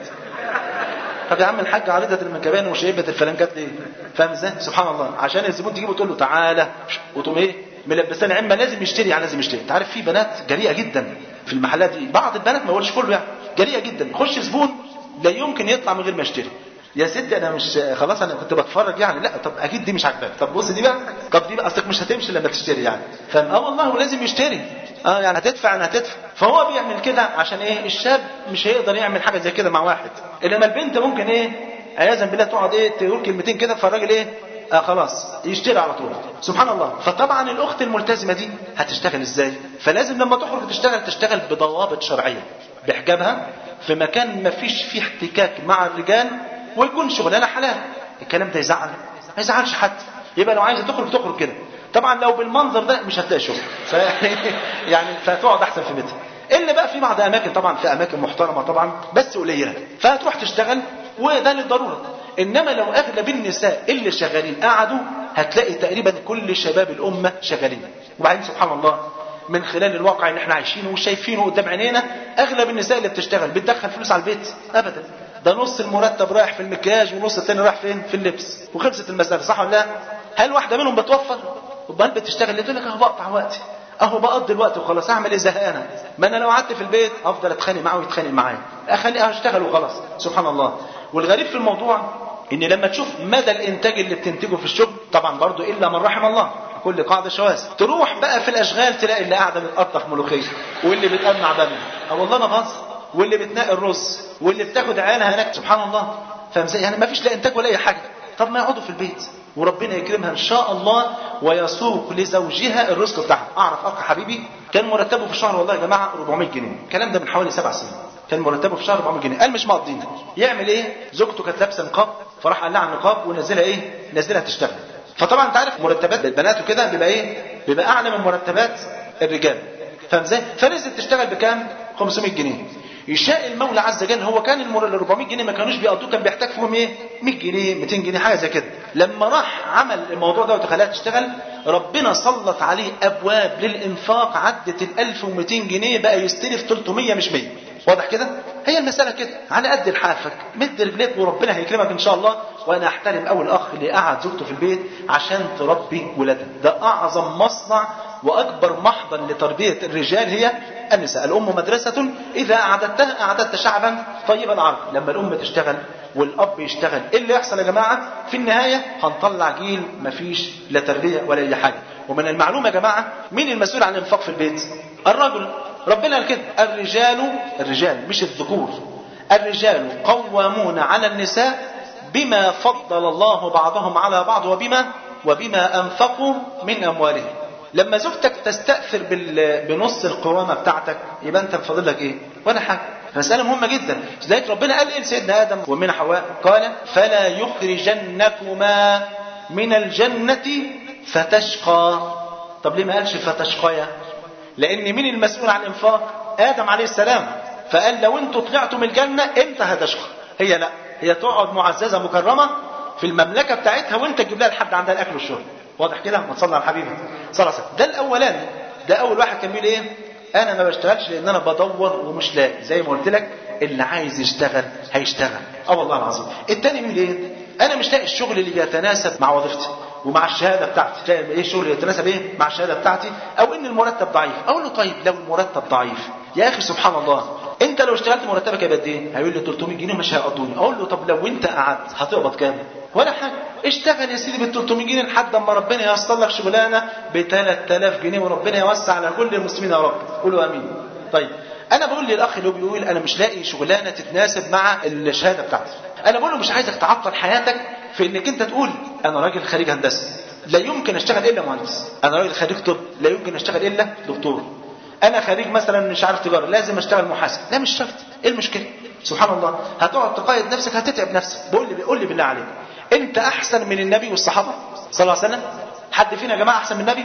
طب يا عم الحاج عريضة المنكبين وشيبة الفلنكات ليه؟ فاهم ازاي؟ سبحان الله عشان الزبون تجيبه تقول له تعالى وتقوم ايه؟ ملبساني عمه لازم يشتري يعني لازم يشتري، انت عارف في بنات جريئه جدا في المحلات دي، بعض البنات ما بقولش كله يعني جريئه جدا، يخش زبون لا يمكن يطلع من غير ما يشتري. يا ستي انا مش خلاص انا كنت بتفرج يعني لا طب اكيد دي مش عاجباك طب بص دي بقى طب دي بقى اصلك مش هتمشي لما تشتري يعني فاهم اه والله ولازم يشتري اه يعني هتدفع يعني هتدفع فهو بيعمل كده عشان ايه الشاب مش هيقدر يعمل حاجه زي كده مع واحد انما البنت ممكن ايه عياذا بالله تقعد ايه تقول كلمتين كده فالراجل ايه آه خلاص يشتري على طول سبحان الله فطبعا الاخت الملتزمه دي هتشتغل ازاي فلازم لما تخرج تشتغل تشتغل بضوابط شرعيه بحجابها في مكان ما فيش فيه احتكاك مع الرجال ويكون شغلانه حلال الكلام ده يزعل ما يزعلش حد يبقى لو عايزه تخرج تخرج كده طبعا لو بالمنظر ده مش هتلاقي شغل فيعني يعني فتقعد احسن في بيتها الا بقى في بعض اماكن طبعا في اماكن محترمه طبعا بس قليله فهتروح تشتغل وده للضروره انما لو اغلب النساء اللي شغالين قعدوا هتلاقي تقريبا كل شباب الامه شغالين وبعدين سبحان الله من خلال الواقع اللي احنا عايشينه وشايفينه قدام عينينا اغلب النساء اللي بتشتغل بتدخل فلوس على البيت ابدا ده نص المرتب رايح في المكياج ونص التاني رايح فين في اللبس وخلصت المساله صح ولا لا هل واحده منهم بتوفر امال بتشتغل ليه تقول لك اهو بقطع وقتي اهو بقضي الوقت وخلاص اعمل ايه زهقانه ما انا لو قعدت في البيت افضل اتخانق معاه ويتخانق معايا اخليه اشتغل وخلاص سبحان الله والغريب في الموضوع ان لما تشوف مدى الانتاج اللي بتنتجه في الشغل طبعا برضو الا من رحم الله كل قاعده شواذ تروح بقى في الاشغال تلاقي اللي قاعده بتقطف ملوخيه واللي بتقمع باميه اه والله ما بهزر واللي بتنقي الرز واللي بتاخد عيالها هناك سبحان الله فاهم يعني ما فيش لا انتاج ولا اي حاجه طب ما يقعدوا في البيت وربنا يكرمها ان شاء الله ويسوق لزوجها الرزق بتاعها اعرف اخ حبيبي كان مرتبه في الشهر والله يا جماعه 400 جنيه الكلام ده من حوالي سبع سنين كان مرتبه في الشهر 400 جنيه قال مش مقضينا يعمل ايه زوجته كانت لابسه نقاب فراح قال لها على النقاب ونزلها ايه نزلها تشتغل فطبعا انت عارف مرتبات البنات وكده بيبقى ايه بيبقى اعلى من مرتبات الرجال فاهم ازاي فنزلت تشتغل بكام 500 جنيه يشاء المولى عز وجل هو كان المر ال 400 جنيه ما كانوش بيقضوه كان بيحتاج فيهم ايه 100 جنيه 200 جنيه حاجه زي كده لما راح عمل الموضوع ده وتخليها تشتغل ربنا سلط عليه ابواب للانفاق عدت ال 1200 جنيه بقى يستلف 300 مش 100 واضح كده هي المسألة كده على قد لحافك مد رجليك وربنا هيكرمك إن شاء الله وأنا أحترم أول أخ اللي قعد زوجته في البيت عشان تربي ولادها ده أعظم مصنع وأكبر محضن لتربية الرجال هي النساء الأم مدرسة إذا أعددتها أعددت شعبا طيب العرب لما الأم تشتغل والأب يشتغل إيه اللي يحصل يا جماعة في النهاية هنطلع جيل مفيش لا تربية ولا أي حاجة ومن المعلومة يا جماعة مين المسؤول عن الإنفاق في البيت الرجل ربنا قال كده الرجال الرجال مش الذكور الرجال قوامون على النساء بما فضل الله بعضهم على بعض وبما وبما انفقوا من اموالهم لما زوجتك تستأثر بال... بنص القوامة بتاعتك يبقى انت فاضل لك ايه ولا حاجة مسألة مهمة جدا لذلك ربنا قال ايه لسيدنا ادم ومن حواء قال فلا يخرجنكما من الجنة فتشقى طب ليه ما قالش فتشقيا لان مين المسؤول عن الانفاق ادم عليه السلام فقال لو انتوا طلعتوا من الجنه انت هتشقى هي لا هي تقعد معززه مكرمه في المملكه بتاعتها وانت تجيب لها لحد عندها الاكل والشرب واضح كده ما تصلي على حبيبي صلى الله عليه وسلم ده الاولاني ده اول واحد كان بيقول ايه انا ما بشتغلش لان انا بدور ومش لاقي زي ما قلت لك اللي عايز يشتغل هيشتغل اه والله العظيم التاني بيقول ايه انا مش لاقي الشغل اللي بيتناسب مع وظيفتي ومع الشهاده بتاعتي فاهم ايه الشغل اللي يتناسب ايه مع الشهاده بتاعتي او ان المرتب ضعيف اقول له طيب لو المرتب ضعيف يا اخي سبحان الله انت لو اشتغلت مرتبك هيبقى قد ايه هيقول لي 300 جنيه مش هيقضوني اقول له طب لو انت قعدت هتقبض كام ولا حاجه اشتغل يا سيدي بال 300 جنيه لحد اما ربنا ييسر لك شغلانه ب 3000 جنيه وربنا يوسع على كل المسلمين يا رب قولوا امين طيب انا بقول للاخ اللي بيقول انا مش لاقي شغلانه تتناسب مع الشهاده بتاعتي انا بقول له مش عايزك تعطل حياتك في انك انت تقول انا راجل خريج هندسه لا يمكن اشتغل الا مهندس انا راجل خريج طب لا يمكن اشتغل الا دكتور انا خريج مثلا مش عارف تجاره لازم اشتغل محاسب لا مش شرط ايه المشكله سبحان الله هتقعد تقيد نفسك هتتعب نفسك بقول لي قول لي بالله عليك انت احسن من النبي والصحابه صلى الله عليه وسلم حد فينا يا جماعه احسن من النبي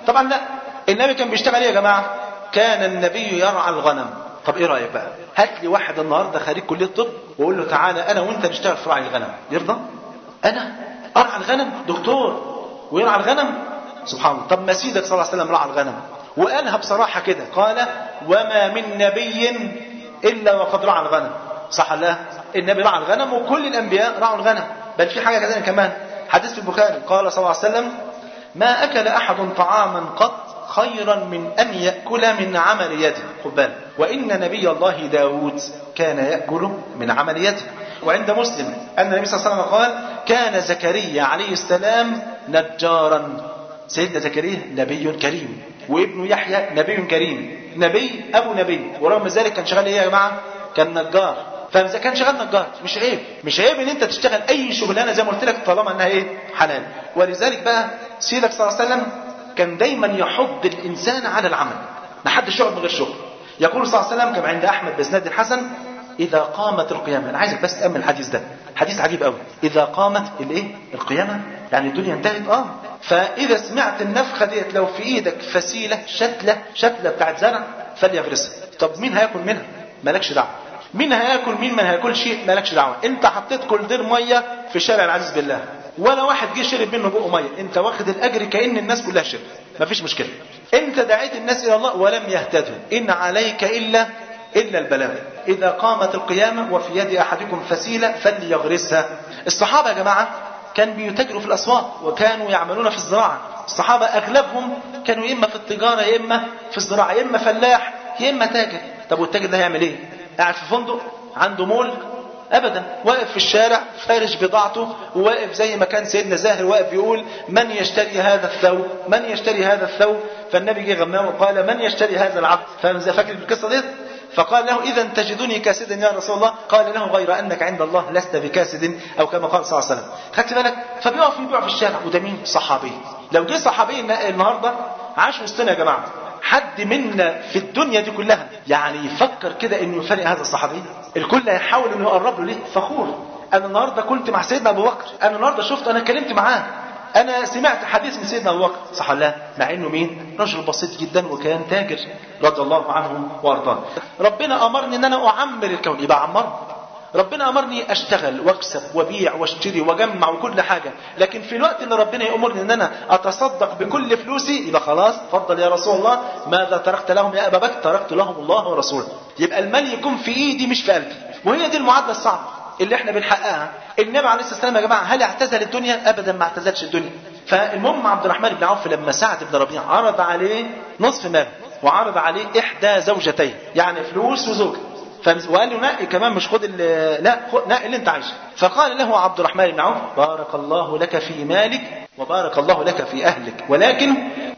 طبعا لا النبي كان بيشتغل ايه يا جماعه كان النبي يرعى الغنم طب ايه رايك بقى هات لي واحد النهارده خريج كليه طب وقول له تعالى انا وانت نشتغل في رعي الغنم يرضى انا ارعى الغنم دكتور ويرعى الغنم سبحان الله طب ما سيدك صلى الله عليه وسلم رعى الغنم وقالها بصراحه كده قال وما من نبي الا وقد رعى الغنم صح لا النبي رعى الغنم وكل الانبياء رعوا الغنم بل في حاجه كذلك كمان حديث في البخاري قال صلى الله عليه وسلم ما اكل احد طعاما قط خيرا من أن يأكل من عمل يده خد بالك وإن نبي الله داود كان يأكل من عمل يده وعند مسلم أن النبي صلى الله عليه وسلم قال كان زكريا عليه السلام نجارا سيدنا زكريا نبي كريم وابنه يحيى نبي كريم نبي أبو نبي ورغم ذلك كان شغال إيه يا جماعة كان نجار فاذا كان شغال نجار مش عيب مش عيب ان انت تشتغل اي شغلانه زي ما قلت لك طالما انها ايه حلال ولذلك بقى سيدك صلى الله عليه وسلم كان دايما يحض الانسان على العمل ما حدش يقعد من غير شغل يقول صلى الله عليه وسلم كما عند احمد باسناد الحسن اذا قامت القيامه انا عايزك بس تامل الحديث ده حديث عجيب قوي اذا قامت الايه القيامه يعني الدنيا انتهت اه فاذا سمعت النفخه ديت لو في ايدك فسيله شتله شتله بتاعت زرع فليغرسها طب مين هياكل منها مالكش دعوه مين هياكل مين ما هياكلش مالكش دعوه انت حطيت كولدير ميه في شارع العزيز بالله ولا واحد جه شرب منه بقه ميه انت واخد الاجر كان الناس كلها شرب مفيش مشكله انت دعيت الناس الى الله ولم يهتدوا ان عليك الا الا البلاغ اذا قامت القيامه وفي يد احدكم فسيله فليغرسها الصحابه يا جماعه كان بيتاجروا في الاسواق وكانوا يعملون في الزراعه الصحابه اغلبهم كانوا يا اما في التجاره يا اما في الزراعه يا اما فلاح يا اما تاجر طب والتاجر ده هيعمل ايه قاعد في فندق عنده مول ابدا واقف في الشارع فارش بضاعته وواقف زي ما كان سيدنا زاهر واقف بيقول من يشتري هذا الثوب من يشتري هذا الثوب فالنبي جه غماه وقال من يشتري هذا العبد فاهم فاكر القصه ديت فقال له اذا تجدني كاسدا يا رسول الله قال له غير انك عند الله لست بكاسد او كما قال صلى الله عليه وسلم خدت بالك فبيقف يبيع في الشارع وده مين صحابي لو جه صحابي النهارده عاش وسطنا يا جماعه حد منا في الدنيا دي كلها يعني يفكر كده انه يفارق هذا الصحابي الكل هيحاول انه يقرب له ليه فخور انا النهارده كنت مع سيدنا ابو بكر انا النهارده شفت انا اتكلمت معاه انا سمعت حديث من سيدنا ابو بكر صح الله مع انه مين رجل بسيط جدا وكان تاجر رضي الله عنه وارضاه ربنا امرني ان انا اعمر الكون يبقى عمره ربنا امرني اشتغل واكسب وابيع واشتري واجمع وكل حاجه لكن في الوقت اللي ربنا يامرني ان انا اتصدق بكل فلوسي يبقى خلاص اتفضل يا رسول الله ماذا تركت لهم يا ابا بكر تركت لهم الله ورسوله يبقى المال يكون في ايدي مش في قلبي وهي دي المعادله الصعبه اللي احنا بنحققها النبي عليه الصلاه والسلام يا جماعه هل اعتزل الدنيا ابدا ما اعتزلش الدنيا فالمهم عبد الرحمن بن عوف لما سعد بن ربيعه عرض عليه نصف ماله وعرض عليه احدى زوجتين يعني فلوس وزوجه وقال له نقي كمان مش خد لا خد نقي اللي انت عايزه فقال له عبد الرحمن بن عوف بارك الله لك في مالك وبارك الله لك في اهلك ولكن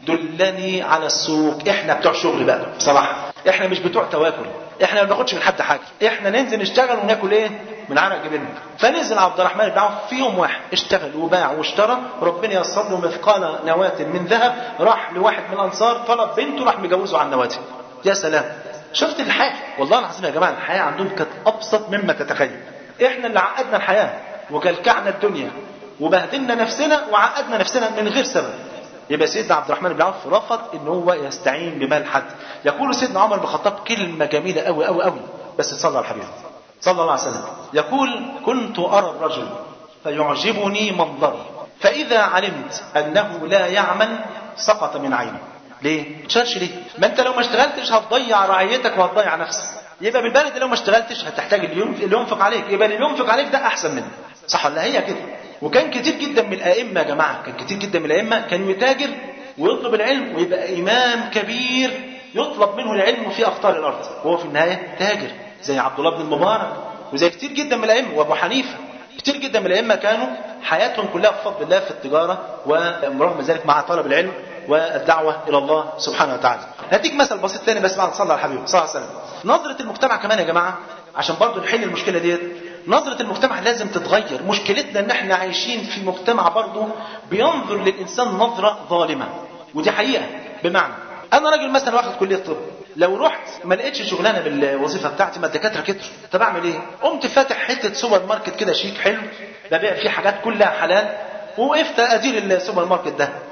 دلني على السوق احنا بتوع شغل بقى بصراحه احنا مش بتوع تواكل احنا ما بناخدش من حد حاجه احنا ننزل نشتغل وناكل ايه من عرق جبيننا فنزل عبد الرحمن بن عوف في يوم واحد اشتغل وباع واشترى ربنا يسر له مثقال نواه من ذهب راح لواحد من الانصار طلب بنته راح مجوزه على النواه يا سلام شفت الحياه والله العظيم يا جماعه الحياه عندهم كانت ابسط مما تتخيل احنا اللي عقدنا الحياه وكلكعنا الدنيا وبهدلنا نفسنا وعقدنا نفسنا من غير سبب يبقى سيدنا عبد الرحمن بن عوف رفض ان هو يستعين بمال حد يقول سيدنا عمر بن الخطاب كلمه جميله قوي قوي قوي بس صلى على الحبيب صلى الله عليه وسلم يقول كنت ارى الرجل فيعجبني منظره فاذا علمت انه لا يعمل سقط من عيني ليه؟ تشارش ليه؟ ما انت لو ما اشتغلتش هتضيع رعيتك وهتضيع نفسك. يبقى بالبلد لو ما اشتغلتش هتحتاج اللي ينفق عليك، يبقى اللي ينفق عليك ده احسن منه. صح ولا هي كده؟ وكان كتير جدا من الائمه يا جماعه، كان كتير جدا من الائمه كان يتاجر ويطلب العلم ويبقى امام كبير يطلب منه العلم في اقطار الارض، وهو في النهايه تاجر زي عبد الله بن المبارك وزي كتير جدا من الائمه وابو حنيفه كتير جدا من الائمه كانوا حياتهم كلها بفضل الله في التجاره ورغم ذلك مع طلب العلم والدعوة إلى الله سبحانه وتعالى هديك مثل بسيط تاني بس بعد صلى على الحبيب صلى الله عليه وسلم نظرة المجتمع كمان يا جماعة عشان برضو نحل المشكلة ديت نظرة المجتمع لازم تتغير مشكلتنا ان احنا عايشين في مجتمع برضو بينظر للإنسان نظرة ظالمة ودي حقيقة بمعنى أنا راجل مثلا واخد كلية طب لو رحت ما لقيتش شغلانه بالوظيفه بتاعتي ما الدكاتره كتروا طب اعمل ايه؟ قمت فاتح حته سوبر ماركت كده شيك حلو ببيع فيه حاجات كلها حلال ووقفت ادير السوبر ماركت ده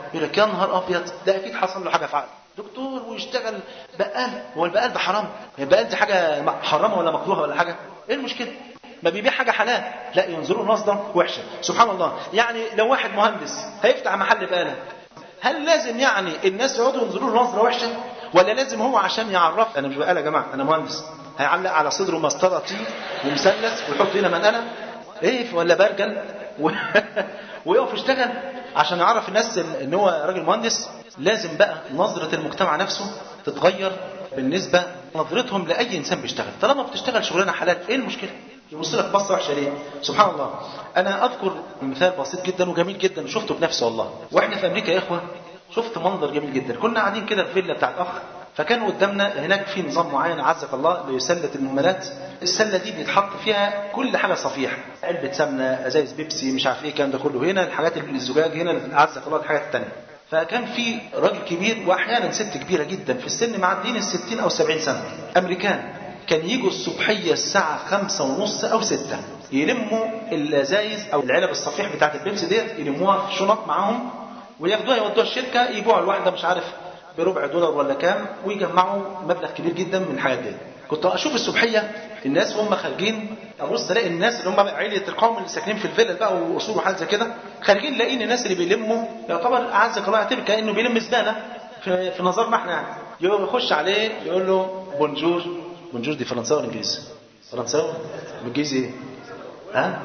يقول لك يا نهار ابيض ده اكيد حصل له حاجه في عقله دكتور ويشتغل بقال هو البقال ده حرام هي البقال دي حاجه حرامه ولا مكروهه ولا حاجه ايه المشكله ما بيبيع حاجه حلال لا ينظروا نظره وحشه سبحان الله يعني لو واحد مهندس هيفتح محل بقاله هل لازم يعني الناس يقعدوا ينظروا له نظره وحشه ولا لازم هو عشان يعرف انا مش بقاله يا جماعه انا مهندس هيعلق على صدره مسطره تي ومثلث ويحط هنا منقله ايه ولا برجل و... ويقف يشتغل عشان يعرف الناس ان هو راجل مهندس لازم بقى نظره المجتمع نفسه تتغير بالنسبه نظرتهم لاي انسان بيشتغل طالما بتشتغل شغلانه حلال ايه المشكله يبص لك بصه وحشه ليه؟ سبحان الله. انا اذكر مثال بسيط جدا وجميل جدا شفته بنفسي والله. واحنا في امريكا يا اخوه شفت منظر جميل جدا، كنا قاعدين كده في فيلا بتاعت اخ فكان قدامنا هناك في نظام معين عزك الله لسله المهملات. السله دي بيتحط فيها كل حاجه صفيح، علبه سمنه، ازايز بيبسي، مش عارف ايه الكلام ده كله هنا الحاجات اللي الزجاج هنا عزك الله الحاجات الثانيه. فكان في راجل كبير واحيانا ست كبيره جدا في السن معديين ال 60 او 70 سنه امريكان كان يجوا الصبحية الساعة خمسة ونص أو ستة يلموا الازايز أو العلب الصفيح بتاعت البيبسي ديت يلموها في شنط معاهم وياخدوها يودوها الشركة يبيعوا الواحدة مش عارف بربع دولار ولا كام ويجمعوا مبلغ كبير جدا من الحاجات دي كنت أشوف الصبحية الناس وهم خارجين أبص ألاقي الناس اللي هم عيلة القوم اللي ساكنين في الفيلا بقى وأصول وحاجات زي كده خارجين لاقيين الناس اللي بيلموا يعتبر أعزك الله اعتبر كأنه بيلم زبالة في, في نظرنا احنا يعني يقوم يخش عليه يقول له بونجور بونجور دي فرنساوي ولا انجليزي؟ فرنساوي؟ انجليزي ايه؟ ها؟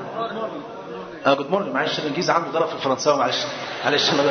اه جود مورنينج معلش الانجليزي عنده ضرب في الفرنساوي معلش معلش انا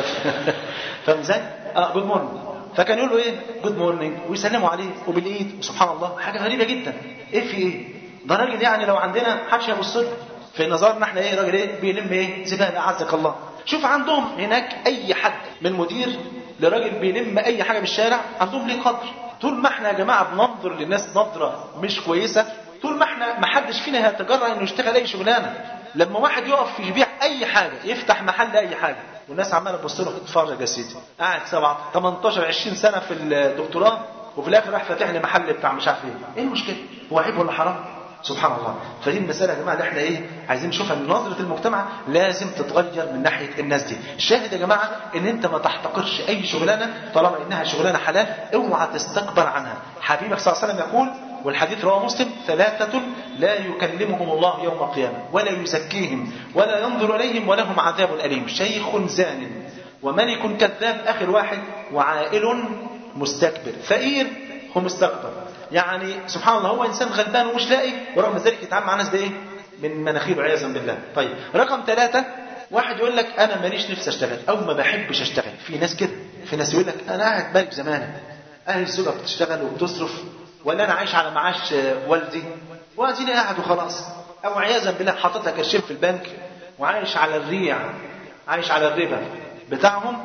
فاهم ازاي؟ اه جود مورنينج فكان يقول له ايه؟ جود مورنينج ويسلموا عليه وبالايد سبحان الله حاجه غريبه جدا ايه في ايه؟ ده راجل يعني لو عندنا محدش هيبص له في نظرنا احنا ايه راجل ايه؟ بيلم ايه؟ زباله اعزك الله شوف عندهم هناك اي حد من مدير لراجل بيلم اي حاجه بالشارع عندهم ليه قدر طول ما احنا يا جماعه بننظر للناس نظره مش كويسه طول ما احنا ما حدش فينا هيتجرأ انه يشتغل اي شغلانه لما واحد يقف يبيع اي حاجه يفتح محل اي حاجه والناس عماله تبص له اتفرج يا سيدي قاعد 7 18 20 سنه في الدكتوراه وفي الاخر راح فاتح لي محل بتاع مش عارف ايه ايه المشكله هو عيب ولا حرام سبحان الله فدي المسألة يا جماعة اللي احنا ايه عايزين نشوفها ان نظرة المجتمع لازم تتغير من ناحية الناس دي الشاهد يا جماعة ان انت ما تحتقرش اي شغلانة طالما انها شغلانة حلال اوعى تستكبر عنها حبيبك صلى الله عليه وسلم يقول والحديث رواه مسلم ثلاثة لا يكلمهم الله يوم القيامة ولا يزكيهم ولا ينظر إليهم ولهم عذاب أليم شيخ زان وملك كذاب آخر واحد وعائل مستكبر فقير هو مستكبر يعني سبحان الله هو انسان غلبان ومش لاقي ورغم ذلك يتعامل مع الناس بايه؟ من مناخيره عياذا بالله. طيب رقم ثلاثة واحد يقول لك انا ماليش نفسي اشتغل او ما بحبش اشتغل في ناس كده في ناس يقول لك انا قاعد بالك زمانك اهل الزوجه بتشتغل وبتصرف ولا انا عايش على معاش والدي واديني قاعد وخلاص او عياذا بالله حاطط لك قرشين في البنك وعايش على الريع عايش على الربا بتاعهم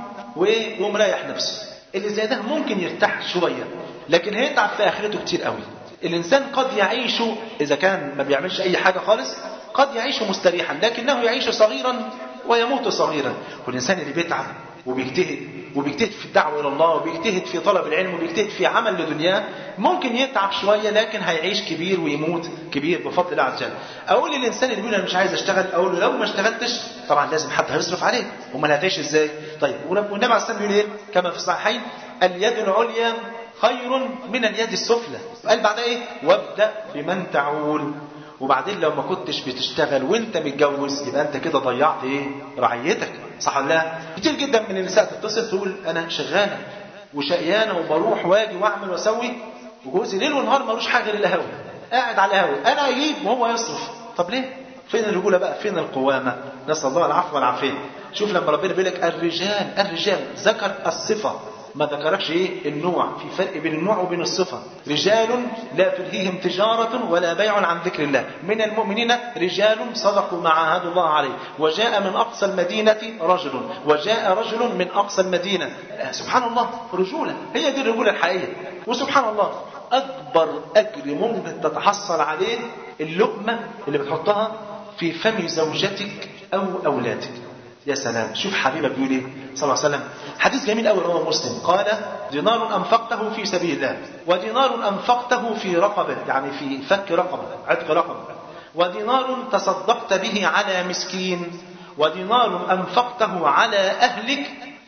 ومريح نفسه اللي زي ده ممكن يرتاح شويه لكن هيتعب في اخرته كتير قوي الانسان قد يعيش اذا كان ما بيعملش اي حاجه خالص قد يعيش مستريحا لكنه يعيش صغيرا ويموت صغيرا والانسان اللي بيتعب وبيجتهد وبيجتهد في الدعوه الى الله وبيجتهد في طلب العلم وبيجتهد في عمل لدنياه ممكن يتعب شويه لكن هيعيش كبير ويموت كبير بفضل الله عز وجل. اقول للانسان اللي بيقول انا مش عايز اشتغل اقول له لو ما اشتغلتش طبعا لازم حد هيصرف عليك امال هتعيش ازاي؟ طيب والنبي عليه الصلاه بيقول ايه؟ كما في الصحيحين اليد العليا خير من اليد السفلى قال بعدها ايه وابدا بمن تعول وبعدين لو ما كنتش بتشتغل وانت متجوز يبقى انت كده ضيعت ايه رعيتك صح ولا لا كتير جدا من النساء تتصل تقول انا شغاله وشقيانه وبروح واجي واعمل واسوي وجوزي ليل ونهار ملوش حاجه غير القهوه قاعد على القهوه انا اجيب وهو يصرف طب ليه فين الرجوله بقى فين القوامه نسال الله العفو والعافيه شوف لما ربنا بيقول لك الرجال الرجال ذكر الصفه ما ذكركش ايه النوع في فرق بين النوع وبين الصفه رجال لا تلهيهم تجاره ولا بيع عن ذكر الله من المؤمنين رجال صدقوا ما عاهدوا الله عليه وجاء من اقصى المدينه رجل وجاء رجل من اقصى المدينه سبحان الله رجوله هي دي الرجوله الحقيقيه وسبحان الله اكبر اجر ممكن تتحصل عليه اللقمه اللي بتحطها في فم زوجتك او اولادك يا سلام شوف حبيبك بيقول ايه صلى الله عليه وسلم حديث جميل قوي رواه مسلم قال دينار انفقته في سبيل الله ودينار انفقته في رقبه يعني في فك رقبه عتق رقبه ودينار تصدقت به على مسكين ودينار انفقته على اهلك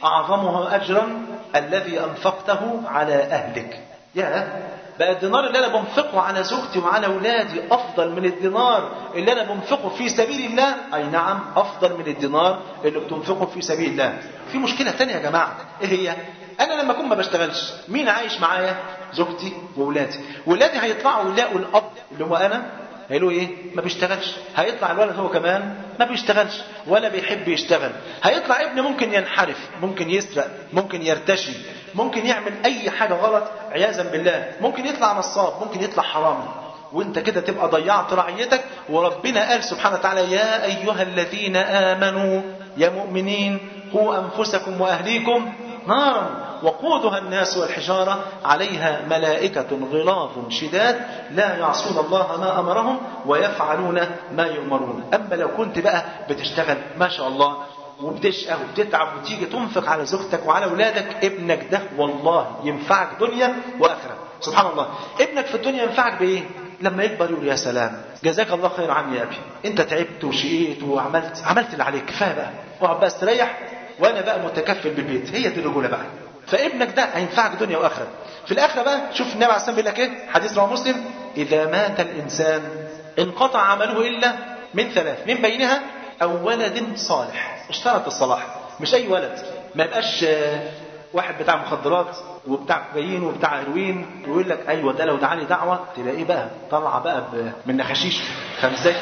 أعظمها أجرا الذي أنفقته على أهلك يا بقى الدينار اللي أنا بنفقه على زوجتي وعلى أولادي أفضل من الدينار اللي أنا بنفقه في سبيل الله أي نعم أفضل من الدينار اللي بتنفقه في سبيل الله في مشكلة تانية يا جماعة إيه هي؟ أنا لما أكون ما بشتغلش مين عايش معايا؟ زوجتي وأولادي ولادي هيطلعوا يلاقوا الأب اللي هو أنا هيقولوا ايه ما بيشتغلش هيطلع الولد هو كمان ما بيشتغلش ولا بيحب يشتغل هيطلع ابن ممكن ينحرف ممكن يسرق ممكن يرتشي ممكن يعمل اي حاجه غلط عياذا بالله ممكن يطلع نصاب ممكن يطلع حرامي وانت كده تبقى ضيعت رعيتك وربنا قال سبحانه وتعالى يا ايها الذين امنوا يا مؤمنين قوا انفسكم واهليكم نارا وقودها الناس والحجارة عليها ملائكة غلاظ شداد لا يعصون الله ما أمرهم ويفعلون ما يؤمرون أما لو كنت بقى بتشتغل ما شاء الله وبتشقى وبتتعب وتيجي تنفق على زوجتك وعلى أولادك ابنك ده والله ينفعك دنيا وآخرة سبحان الله ابنك في الدنيا ينفعك بإيه لما يكبر يقول يا سلام جزاك الله خير عني يا أبي أنت تعبت وشقيت وعملت عملت اللي عليك كفاية بقى اقعد بقى استريح وأنا بقى متكفل بالبيت هي دي الرجولة بقى فابنك ده هينفعك دنيا واخره في الاخره بقى شوف النبي عليه الصلاه والسلام بيقول لك ايه حديث رواه مسلم اذا مات الانسان انقطع عمله الا من ثلاث من بينها او ولد صالح اشترط الصلاح مش اي ولد ما يبقاش واحد بتاع مخدرات وبتاع كوكايين وبتاع هيروين ويقول لك ايوه ده لو دعاني دعوه تلاقيه بقى طالعه بقى من نخاشيش فازاي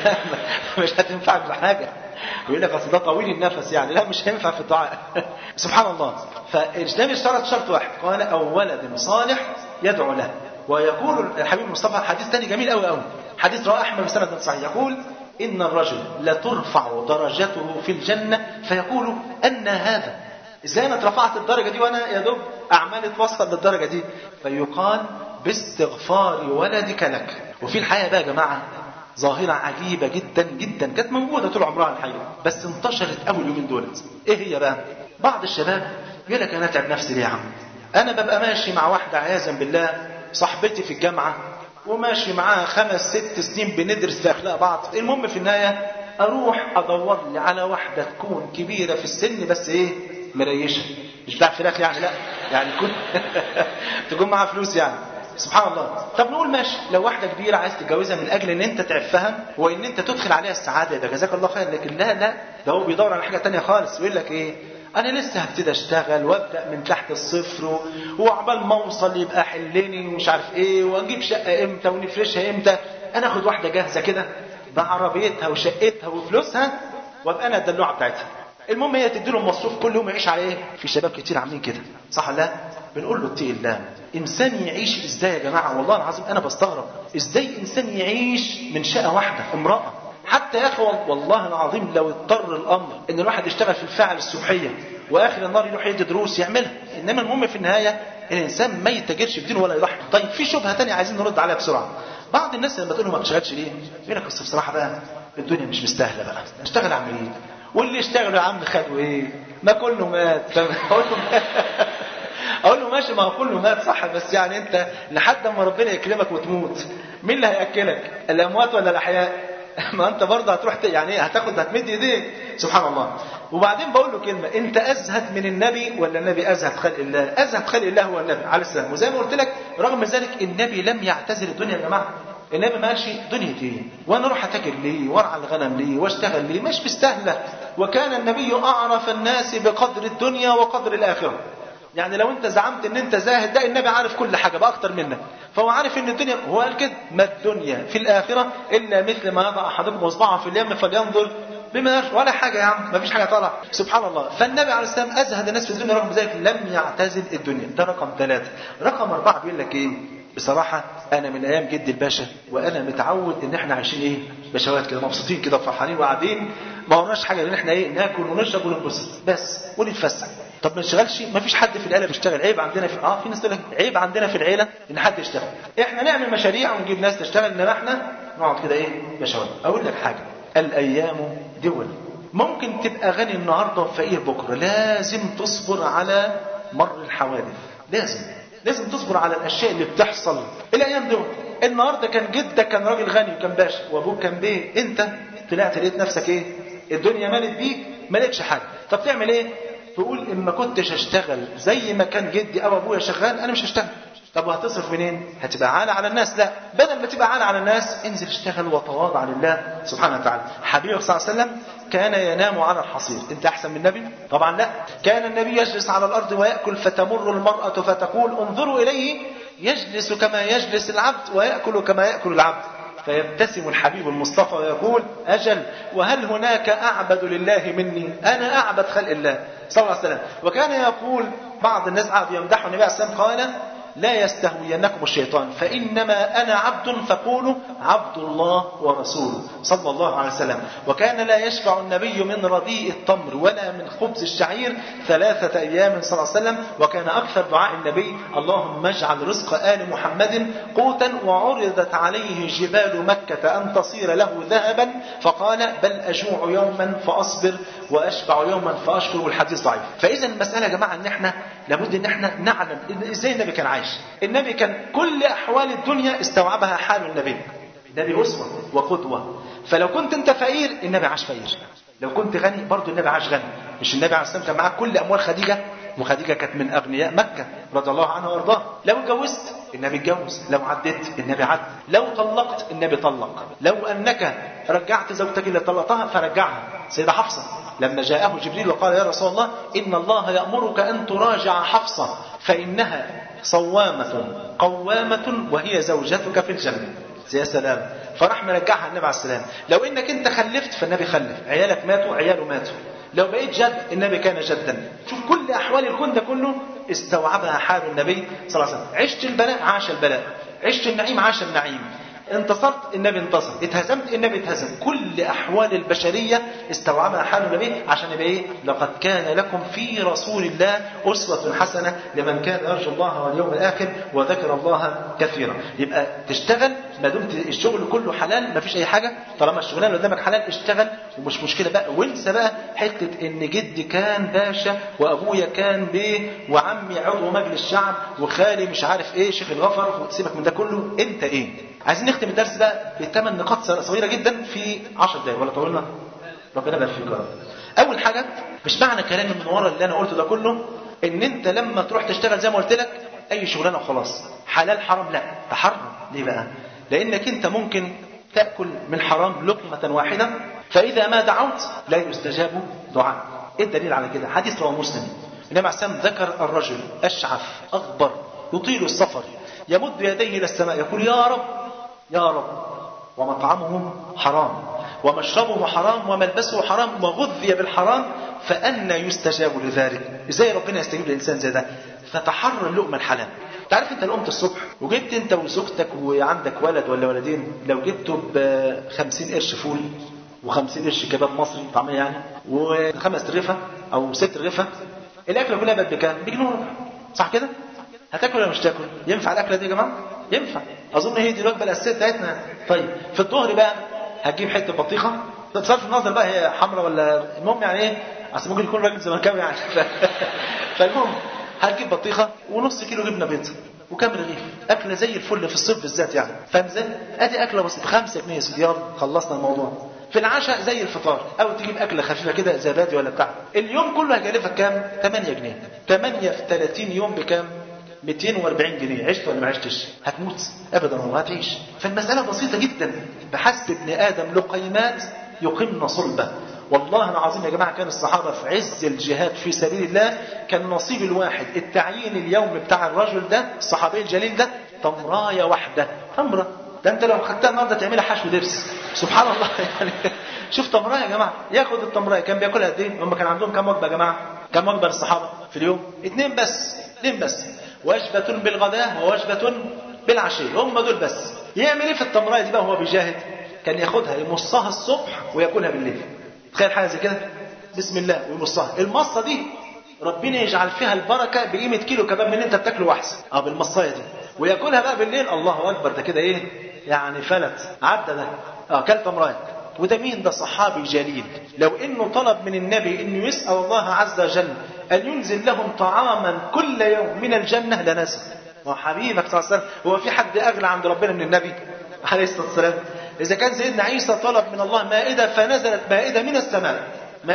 مش هتنفعك بحاجه ويقول لك اصل ده طويل النفس يعني لا مش هينفع في الدعاء سبحان الله فالاسلام اشترط شرط واحد قال او ولد صالح يدعو له ويقول الحبيب المصطفى حديث ثاني جميل قوي قوي حديث رواه احمد بسند صحيح يقول ان الرجل لترفع درجته في الجنه فيقول ان هذا ازاي انا اترفعت الدرجه دي وانا يا دوب اعمالي توصل للدرجه دي فيقال باستغفار ولدك لك وفي الحقيقه بقى يا جماعه ظاهرة عجيبة جدا جدا كانت موجودة طول عمرها الحقيقة بس انتشرت قوي اليومين دولت ايه هي بقى بعض الشباب يقول لك انا اتعب نفسي ليه يا عم انا ببقى ماشي مع واحدة عياذا بالله صاحبتي في الجامعة وماشي معاها خمس ست سنين بندرس في اخلاق بعض المهم في النهاية اروح ادور لي على واحدة تكون كبيرة في السن بس ايه مريشة مش بتاع فراخ يعني لا يعني تكون تكون معاها فلوس يعني سبحان الله طب نقول ماشي لو واحدة كبيرة عايز تتجوزها من أجل إن أنت تعفها وإن أنت تدخل عليها السعادة ده جزاك الله خير لكن لا لا ده هو بيدور على حاجة تانية خالص يقول لك إيه أنا لسه هبتدي أشتغل وأبدأ من تحت الصفر وعبال ما أوصل يبقى حلني ومش عارف إيه وأجيب شقة إمتى ونفرشها إمتى أنا آخد واحدة جاهزة كده بعربيتها وشقتها وفلوسها وأبقى أنا الدلوعة بتاعتها المهم هي تدي له مصروف كل يوم يعيش على ايه؟ في شباب كتير عاملين كده صح ولا لا؟ بنقول له اتقي الله انسان يعيش ازاي يا جماعه والله العظيم انا بستغرب ازاي انسان يعيش من شقه واحده امراه حتى يا اخي والله العظيم لو اضطر الامر ان الواحد يشتغل في الفاعل الصبحيه واخر النهار يروح يدي دروس يعملها انما المهم في النهايه الانسان ما يتاجرش في دينه ولا يضحي طيب في شبهه ثانيه عايزين نرد عليها بسرعه بعض الناس لما تقول له ما بتشتغلش ليه يقول لك اصل بصراحه بقى الدنيا مش مستاهله بقى اشتغل اعمل ايه واللي اشتغلوا يا عم خدوا ايه ما كله مات اقول له اقول له ماشي ما هو كله مات صح بس يعني انت لحد ما ربنا يكرمك وتموت مين اللي هياكلك الاموات ولا الاحياء ما انت برضه هتروح يعني ايه هتاخد هتمد ايديك سبحان الله وبعدين بقول له كلمه انت ازهد من النبي ولا النبي ازهد خلق الله ازهد خلق الله هو النبي عليه السلام وزي ما قلت لك رغم ذلك النبي لم يعتزل الدنيا يا جماعه النبي ما قالش دنيا ايه وانا اروح اتاجر ليه وارعى الغنم ليه واشتغل ليه مش مستاهله وكان النبي اعرف الناس بقدر الدنيا وقدر الاخره يعني لو انت زعمت ان انت زاهد ده النبي عارف كل حاجه بقى اكتر منك فهو عارف ان الدنيا هو قال كده ما الدنيا في الاخره الا مثل ما يضع احدكم اصبعه في اليم فلينظر بما يشاء ولا حاجه يا عم ما فيش حاجه طالعه سبحان الله فالنبي عليه السلام ازهد الناس في الدنيا رغم ذلك لم يعتزل الدنيا ده رقم ثلاثه رقم اربعه بيقول لك ايه بصراحة أنا من أيام جدي الباشا وأنا متعود إن إحنا عايشين إيه؟ بشوات كده مبسوطين كده وفرحانين وقاعدين ما ورناش حاجة إن إحنا إيه؟ ناكل ونشرب وننبسط بس ونتفسح. طب ما نشتغلش ما فيش حد في العيلة بيشتغل عيب عندنا في اه في ناس تقول لك عيب عندنا في العيلة إن حد يشتغل. إحنا نعمل مشاريع ونجيب ناس تشتغل إنما إحنا نقعد كده إيه؟ بشوات. أقول لك حاجة الأيام دول ممكن تبقى غني النهارده وفقير بكره لازم تصبر على مر الحوادث لازم لازم تصبر على الاشياء اللي بتحصل الايام دول النهارده كان جدك كان راجل غني وكان باشا وابوك كان بيه انت طلعت لقيت نفسك ايه الدنيا مالت بيك مالكش حاجه طب تعمل ايه تقول إن ما كنتش أشتغل زي ما كان جدي أو أبويا شغال أنا مش هشتغل طب وهتصرف منين؟ هتبقى عالة على الناس لا بدل ما تبقى عالة على الناس انزل اشتغل وتواضع لله سبحانه وتعالى حبيبي صلى الله عليه وسلم كان ينام على الحصير انت احسن من النبي طبعا لا كان النبي يجلس على الارض وياكل فتمر المراه فتقول انظروا اليه يجلس كما يجلس العبد وياكل كما ياكل العبد فيبتسم الحبيب المصطفى ويقول أجل وهل هناك أعبد لله مني أنا أعبد خلق الله صلى الله عليه وسلم وكان يقول بعض الناس قعدوا يمدحوا النبي عليه الصلاة والسلام قال لا يستهوينكم الشيطان فإنما أنا عبد فقولوا عبد الله ورسوله صلى الله عليه وسلم وكان لا يشبع النبي من رديء التمر ولا من خبز الشعير ثلاثة أيام صلى الله عليه وسلم وكان أكثر دعاء النبي اللهم اجعل رزق آل محمد قوتا وعرضت عليه جبال مكة أن تصير له ذهبا فقال بل أجوع يوما فأصبر وأشبع يوما فأشكر والحديث ضعيف فإذا المسألة يا جماعة أن احنا لابد أن احنا نعلم إزاي النبي كان عايش النبي كان كل أحوال الدنيا استوعبها حال النبي النبي أسوة وقدوة فلو كنت أنت فقير النبي عاش فقير لو كنت غني برضه النبي عاش غني مش النبي عليه الصلاة والسلام كان معاه كل أموال خديجة وخديجة كانت من أغنياء مكة رضي الله عنها وارضاها لو اتجوزت النبي اتجوز لو عديت النبي عد لو طلقت النبي طلق لو أنك رجعت زوجتك اللي طلقتها فرجعها سيدة حفصة لما جاءه جبريل وقال يا رسول الله إن الله يأمرك أن تراجع حفصة فإنها صوامة قوامة وهي زوجتك في الجنة يا سلام فراح مرجعها النبي عليه السلام لو انك انت خلفت فالنبي خلف عيالك ماتوا عياله ماتوا لو بقيت جد النبي كان جدا شوف كل احوال الكون ده كله استوعبها حال النبي صلى الله عليه وسلم عشت البلاء عاش البلاء عشت النعيم عاش النعيم انتصرت النبي انتصر اتهزمت النبي اتهزم كل احوال البشريه استوعبها حال النبي عشان يبقى ايه لقد كان لكم في رسول الله اسوه حسنه لمن كان يرجو الله واليوم الاخر وذكر الله كثيرا يبقى تشتغل ما دمت الشغل كله حلال ما فيش اي حاجه طالما الشغلانه اللي قدامك حلال اشتغل ومش مشكله بقى وانسى بقى حته ان جدي كان باشا وابويا كان بيه وعمي عضو مجلس شعب وخالي مش عارف ايه شيخ الغفر وتسيبك من ده كله انت ايه عايزين نختم الدرس بقى بثمان نقاط صغيره جدا في 10 دقائق ولا طولنا ربنا يبارك فيك اول حاجه مش معنى كلامي من ورا اللي انا قلته ده كله ان انت لما تروح تشتغل زي ما قلت لك اي شغلانه وخلاص حلال حرام لا تحرم ليه بقى لانك انت ممكن تاكل من حرام لقمه واحده فاذا ما دعوت لا يستجاب دعاء ايه الدليل على كده حديث رواه مسلم النبي عليه السلام ذكر الرجل اشعث اغبر يطيل السفر يمد يديه الى السماء يقول يا رب يا رب ومطعمه حرام ومشربه حرام وملبسه حرام وغذي بالحرام فأنا يستجاب لذلك ازاي ربنا يستجيب للإنسان زي ده فتحرر اللقمة الحلال تعرف انت لو قمت الصبح وجبت انت وزوجتك وعندك ولد ولا ولدين لو جبته ب 50 قرش فول و50 قرش كباب مصري طعميه يعني وخمس رغفه او ست رغفه الاكله كلها بقت بكام؟ بجنيه وربع صح كده؟ هتاكل ولا مش تاكل؟ ينفع الاكله دي يا جماعه؟ ينفع اظن هي دي الوجبه الاساسيه بتاعتنا طيب في الظهر بقى هتجيب حته بطيخه بصرف النظر بقى هي حمراء ولا المهم يعني ايه اصل ممكن يكون راجل زملكاوي يعني ف... فالمهم هتجيب بطيخه ونص كيلو جبنه بيض وكام رغيف اكله زي الفل في الصيف بالذات يعني فاهم ازاي؟ ادي اكله بسيطه 5 جنيه يا سيدي يلا خلصنا الموضوع في العشاء زي الفطار او تجيب اكله خفيفه كده زبادي ولا بتاع اليوم كله هيكلفك كام 8 جنيه 8 في 30 يوم بكام 240 جنيه عشت ولا ما عشتش هتموت ابدا والله هتعيش فالمساله بسيطه جدا بحسب ابن ادم لقيمات يقمن صلبه والله العظيم يا جماعه كان الصحابه في عز الجهاد في سبيل الله كان نصيب الواحد التعيين اليوم بتاع الرجل ده الصحابي الجليل ده تمرايه واحده تمره ده انت لو خدتها النهارده تعملها حشو دبس سبحان الله يعني شوف تمرايه يا جماعه ياخد التمرايه كان بياكلها قد ايه؟ هم كان عندهم كام وجبه يا جماعه؟ كام وجبه للصحابه في اليوم؟ اثنين بس اثنين بس وجبة بالغداء ووجبة بالعشية هم دول بس يعمل ايه في التمراية دي بقى وهو بيجاهد كان ياخدها يمصها الصبح وياكلها بالليل تخيل حاجة زي كده بسم الله ويمصها المصة دي ربنا يجعل فيها البركة بقيمة كيلو كباب من اللي انت بتاكله واحسن اه بالمصاية دي وياكلها بقى بالليل الله اكبر ده كده ايه يعني فلت عدى ده اه كل تمراية وده مين ده صحابي جليل لو انه طلب من النبي انه يسأل الله عز وجل أن ينزل لهم طعاما كل يوم من الجنة لنسى وحبيبك صلى الله عليه وسلم هو في حد أغلى عند ربنا من النبي عليه الصلاة والسلام إذا كان سيدنا عيسى طلب من الله مائدة فنزلت مائدة من السماء مائدة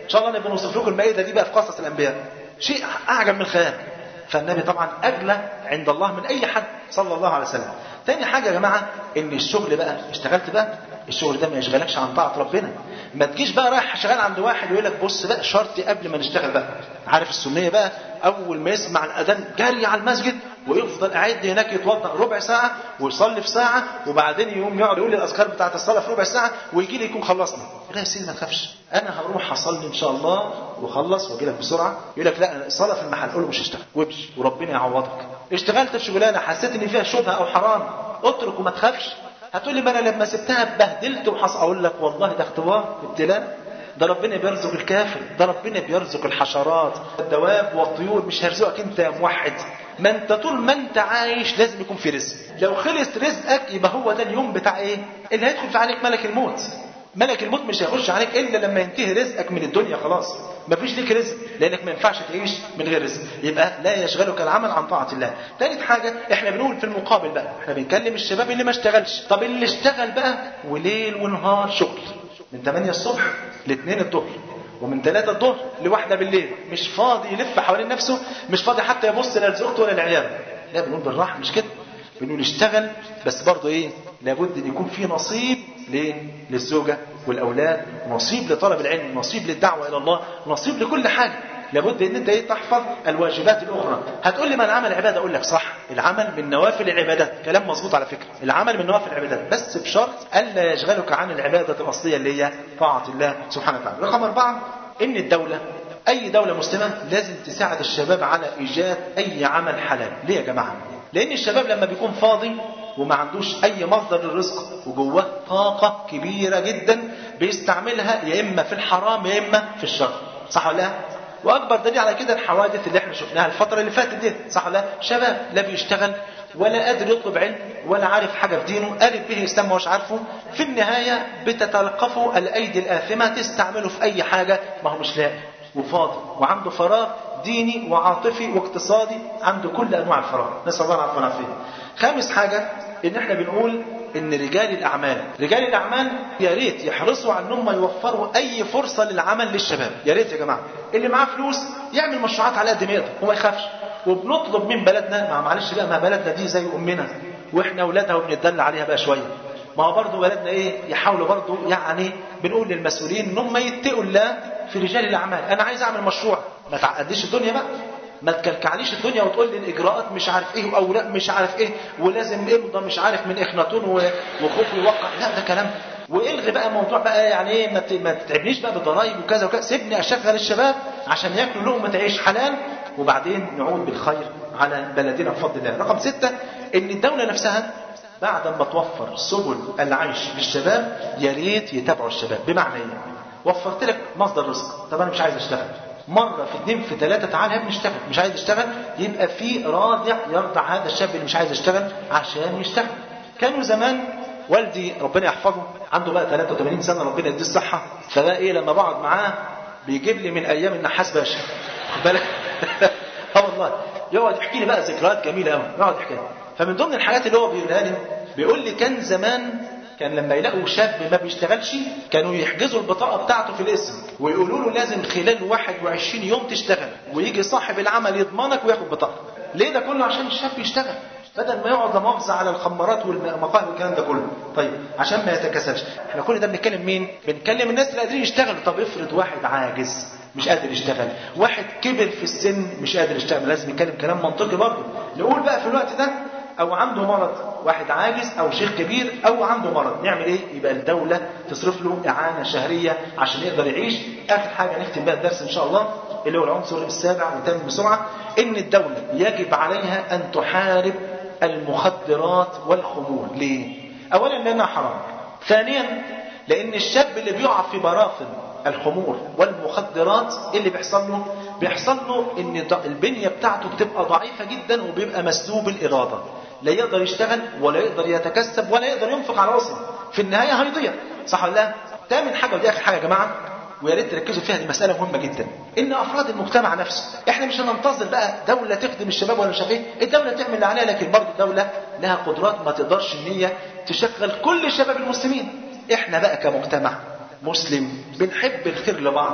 ان شاء الله نبقى نوصف لكم المائده دي بقى في قصص الانبياء شيء اعجب من الخيال فالنبي طبعا اغلى عند الله من اي حد صلى الله عليه وسلم تاني حاجه يا جماعه ان الشغل بقى اشتغلت بقى الشغل ده ما يشغلكش عن طاعه ربنا ما تجيش بقى رايح شغال عند واحد ويقول لك بص بقى شرطي قبل ما نشتغل بقى عارف السنيه بقى اول ما يسمع الاذان جري على المسجد ويفضل قاعد هناك يتوضا ربع ساعه ويصلي في ساعه وبعدين يقوم يقعد يقول الاذكار بتاعه الصلاه في ربع ساعه ويجي لي يكون خلصنا لا يا سيدي ما تخافش انا هروح اصلي ان شاء الله واخلص واجي لك بسرعه يقول لك لا الصلاه في المحل قول له مش هشتغل وامشي وربنا يعوضك اشتغلت في شغلانه حسيت ان فيها شبهه او حرام اترك وما تخافش هتقول لي ما انا لما سبتها اتبهدلت وحصل اقول لك والله ده اختبار ابتلاء ده ربنا بيرزق الكافر ده ربنا بيرزق الحشرات الدواب والطيور مش هيرزقك انت يا موحد ما انت طول ما انت عايش لازم يكون في رزق لو خلص رزقك يبقى هو ده اليوم بتاع ايه اللي هيدخل في عليك ملك الموت ملك الموت مش هيخش عليك الا لما ينتهي رزقك من الدنيا خلاص مفيش ليك رزق لانك ما ينفعش تعيش من غير رزق يبقى لا يشغلك العمل عن طاعه الله ثالث حاجه احنا بنقول في المقابل بقى احنا بنكلم الشباب اللي ما اشتغلش طب اللي اشتغل بقى وليل ونهار شغل من 8 الصبح ل 2 الظهر ومن 3 الظهر لواحدة بالليل مش فاضي يلف حوالين نفسه مش فاضي حتى يبص لا لزوجته ولا لعياله لا بنقول بالراحه مش كده بنقول اشتغل بس برضه ايه لابد ان يكون في نصيب ليه؟ للزوجه والاولاد نصيب لطلب العلم نصيب للدعوه الى الله نصيب لكل حاجه لابد ان انت ايه تحفظ الواجبات الاخرى هتقول لي ما العمل عباده اقول لك صح العمل من نوافل العبادات كلام مظبوط على فكره العمل من نوافل العبادات بس بشرط الا يشغلك عن العباده الاصليه اللي هي طاعه الله سبحانه وتعالى رقم اربعه ان الدوله اي دوله مسلمه لازم تساعد الشباب على ايجاد اي عمل حلال ليه يا جماعه لان الشباب لما بيكون فاضي وما عندوش اي مصدر للرزق وجواه طاقه كبيره جدا بيستعملها يا اما في الحرام يا اما في الشر صح ولا لا واكبر دليل على كده الحوادث اللي احنا شفناها الفتره اللي فاتت دي صح ولا لا شباب لا بيشتغل ولا قادر يطلب علم ولا عارف حاجه في دينه قالب به يسمى مش عارفه في النهايه بتتلقفه الايدي الاثمه تستعمله في اي حاجه ما هو مش لاقي وفاضي وعنده فراغ ديني وعاطفي واقتصادي عنده كل انواع الفراغ نسال الله العفو والعافيه خامس حاجه ان احنا بنقول ان رجال الاعمال رجال الاعمال يا ريت يحرصوا على انهم يوفروا اي فرصه للعمل للشباب يا ريت يا جماعه اللي معاه فلوس يعمل مشروعات على قد ما يقدر وما يخافش وبنطلب من بلدنا ما معلش بقى ما بلدنا دي زي امنا واحنا اولادها وبنتدلع عليها بقى شويه ما هو برضه بلدنا ايه يحاولوا برضه يعني بنقول للمسؤولين ان هم يتقوا الله في رجال الاعمال انا عايز اعمل مشروع ما تعقديش الدنيا بقى ما تكلكعليش الدنيا وتقول لي الاجراءات مش عارف ايه واوراق مش عارف ايه ولازم امضى مش عارف من اخناتون وخوف يوقع لا ده كلام والغي بقى موضوع بقى يعني ايه ما ما تتعبنيش بقى بالضرايب وكذا وكذا سيبني اشغل الشباب عشان ياكلوا لقمه عيش حلال وبعدين نعود بالخير على بلدنا بفضل الله رقم ستة ان الدولة نفسها بعد ما توفر سبل العيش للشباب يا ريت يتابعوا الشباب بمعنى ايه وفرت لك مصدر رزق طب انا مش عايز اشتغل مرة في اثنين في ثلاثة تعالى يا ابني اشتغل مش عايز يشتغل يبقى في رادع يرضع هذا الشاب اللي مش عايز يشتغل عشان يشتغل كانوا زمان والدي ربنا يحفظه عنده بقى 83 سنة ربنا يديه الصحة فبقى ايه لما بقعد معاه بيجيب لي من ايام النحاس باشا بالك اه والله يقعد يحكي لي بقى ذكريات جميلة قوي يقعد يحكي لي فمن ضمن الحاجات اللي هو بيقولها لي بيقول لي كان زمان كان لما يلاقوا شاب ما بيشتغلش كانوا يحجزوا البطاقة بتاعته في الاسم ويقولوا له لازم خلال 21 يوم تشتغل ويجي صاحب العمل يضمنك وياخد بطاقة ليه ده كله عشان الشاب يشتغل بدل ما يقعد مؤاخذة على الخمارات والمقاهي والكلام ده كله طيب عشان ما يتكسلش احنا كل ده بنتكلم مين بنتكلم الناس اللي قادرين يشتغلوا طب افرض واحد عاجز مش قادر يشتغل واحد كبر في السن مش قادر يشتغل لازم يتكلم كلام منطقي برضه نقول بقى في الوقت ده او عنده مرض واحد عاجز او شيخ كبير او عنده مرض نعمل ايه يبقى الدولة تصرف له اعانة شهرية عشان يقدر يعيش اخر حاجة نختم بها الدرس ان شاء الله اللي هو العنصر السابع وتم بسرعة ان الدولة يجب عليها ان تحارب المخدرات والخمور ليه اولا لانها حرام ثانيا لان الشاب اللي بيقع في براثن الخمور والمخدرات اللي بيحصل له بيحصل له ان البنيه بتاعته بتبقى ضعيفه جدا وبيبقى مسلوب الاراده لا يقدر يشتغل ولا يقدر يتكسب ولا يقدر ينفق على اسره في النهايه هيضيع صح ولا لا تامن حاجه ودي اخر حاجه يا جماعه ويا ريت تركزوا فيها دي مساله مهمه جدا ان افراد المجتمع نفسه احنا مش هننتظر بقى دوله تخدم الشباب ولا مش عارف ايه الدوله تعمل اللي عليها لكن برضه الدوله لها قدرات ما تقدرش ان هي تشغل كل شباب المسلمين احنا بقى كمجتمع مسلم بنحب الخير لبعض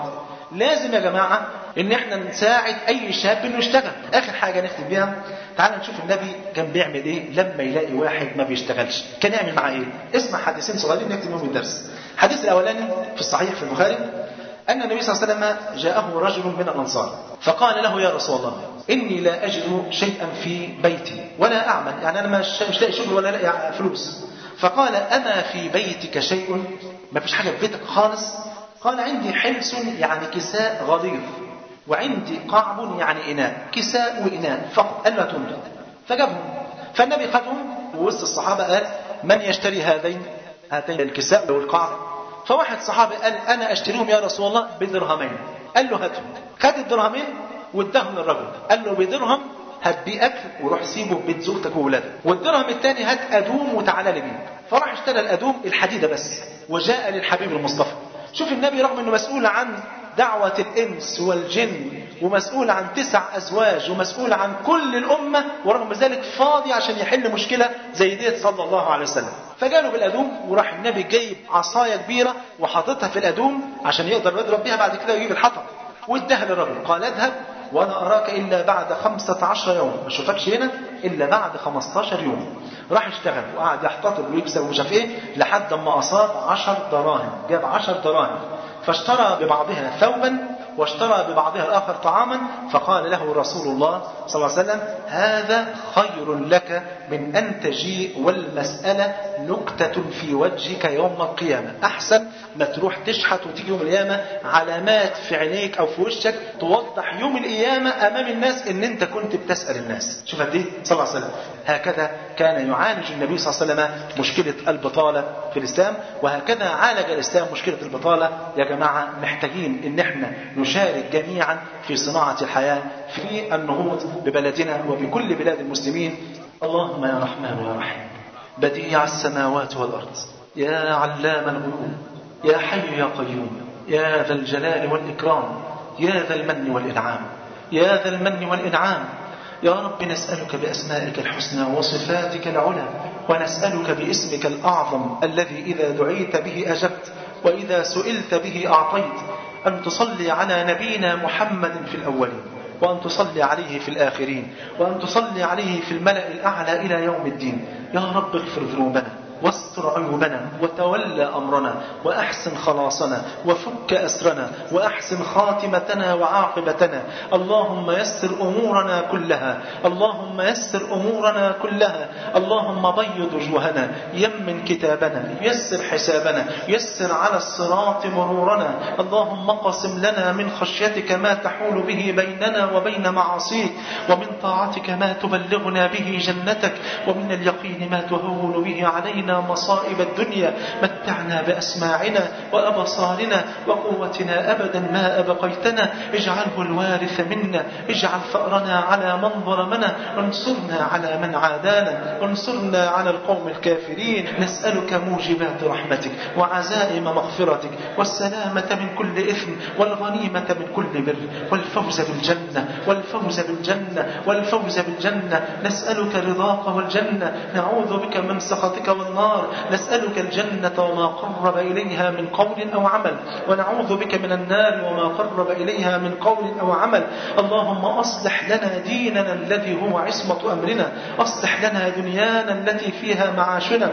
لازم يا جماعة ان احنا نساعد اي شاب انه يشتغل اخر حاجة نختم بيها تعال نشوف النبي كان بيعمل ايه لما يلاقي واحد ما بيشتغلش كان يعمل معاه ايه اسمع حديثين صغيرين نختم بيهم الدرس الحديث الاولاني في الصحيح في البخاري أن النبي صلى الله عليه وسلم جاءه رجل من الأنصار فقال له يا رسول الله إني لا أجد شيئا في بيتي ولا أعمل يعني أنا مش مش لاقي شغل ولا لاقي فلوس فقال أما في بيتك شيء ما فيش حاجة في بيتك خالص قال عندي حلس يعني كساء غليظ وعندي قعب يعني إناء كساء وإناء فقط قال له هاتهم لي. فجابهم فالنبي خدهم ووسط الصحابة قال من يشتري هذين هاتين الكساء والقعب فواحد صحابي قال انا اشتريهم يا رسول الله بدرهمين قال له هاتهم خد الدرهمين واداهم للرجل قال له بدرهم هات بيه اكل وروح سيبه في بيت زوجتك وولادك والدرهم الثاني هات ادوم وتعالى لي بيه فراح اشترى الادوم الحديده بس وجاء للحبيب المصطفى شوف النبي رغم انه مسؤول عن دعوة الإنس والجن ومسؤول عن تسع أزواج ومسؤول عن كل الأمة ورغم ذلك فاضي عشان يحل مشكلة زي ديت صلى الله عليه وسلم فجاله بالأدوم وراح النبي جايب عصاية كبيرة وحاططها في الأدوم عشان يقدر يضرب بيها بعد كده يجيب الحطب واداها للرجل قال اذهب ولا أراك إلا بعد خمسة عشر يوم ما أشوفكش هنا إلا بعد خمستاشر يوم راح اشتغل وقعد يحتطب ويكسب ومش عارف ايه لحد ما أصاب عشر دراهم جاب عشر دراهم فاشترى ببعضها ثوبا واشترى ببعضها الآخر طعاما فقال له رسول الله صلى الله عليه وسلم هذا خير لك من أن تجيء والمسألة نكتة في وجهك يوم القيامة أحسن ما تروح تشحت وتيجي يوم القيامة علامات في عينيك أو في وشك توضح يوم القيامة أمام الناس إن أنت كنت بتسأل الناس شوف قد إيه صلى الله عليه وسلم هكذا كان يعالج النبي صلى الله عليه وسلم مشكلة البطالة في الإسلام وهكذا عالج الإسلام مشكلة البطالة يا جماعة محتاجين إن احنا نشارك جميعا في صناعة الحياة في النهوض ببلدنا وبكل بلاد المسلمين اللهم يا رحمن يا رحيم بديع السماوات والأرض يا علام الغيوب يا حي يا قيوم يا ذا الجلال والإكرام يا ذا المن والإنعام يا ذا المن والإنعام يا رب نسألك بأسمائك الحسنى وصفاتك العلى ونسألك باسمك الأعظم الذي إذا دعيت به أجبت وإذا سئلت به أعطيت أن تصلي على نبينا محمد في الأولين وأن تصلي عليه في الآخرين وأن تصلي عليه في الملأ الأعلى إلى يوم الدين يا رب اغفر ذنوبنا واستر عيوبنا وتولى أمرنا وأحسن خلاصنا وفك أسرنا وأحسن خاتمتنا وعاقبتنا اللهم يسر أمورنا كلها اللهم يسر أمورنا كلها اللهم بيض وجوهنا يمن كتابنا يسر حسابنا يسر على الصراط مرورنا اللهم قسم لنا من خشيتك ما تحول به بيننا وبين معاصيك ومن طاعتك ما تبلغنا به جنتك ومن اليقين ما تهون به علينا علينا مصائب الدنيا متعنا بأسماعنا وأبصارنا وقوتنا أبدا ما أبقيتنا اجعله الوارث منا اجعل ثأرنا على من ظلمنا وانصرنا على من عادانا وانصرنا على القوم الكافرين نسألك موجبات رحمتك وعزائم مغفرتك والسلامة من كل إثم والغنيمة من كل بر والفوز بالجنة والفوز بالجنة والفوز بالجنة نسألك رضاك والجنة نعوذ بك من سخطك والنار نسألك الجنة وما قرب إليها من قول أو عمل ونعوذ بك من النار وما قرب إليها من قول أو عمل اللهم أصلح لنا ديننا الذي هو عصمة أمرنا أصلح لنا دنيانا التي فيها معاشنا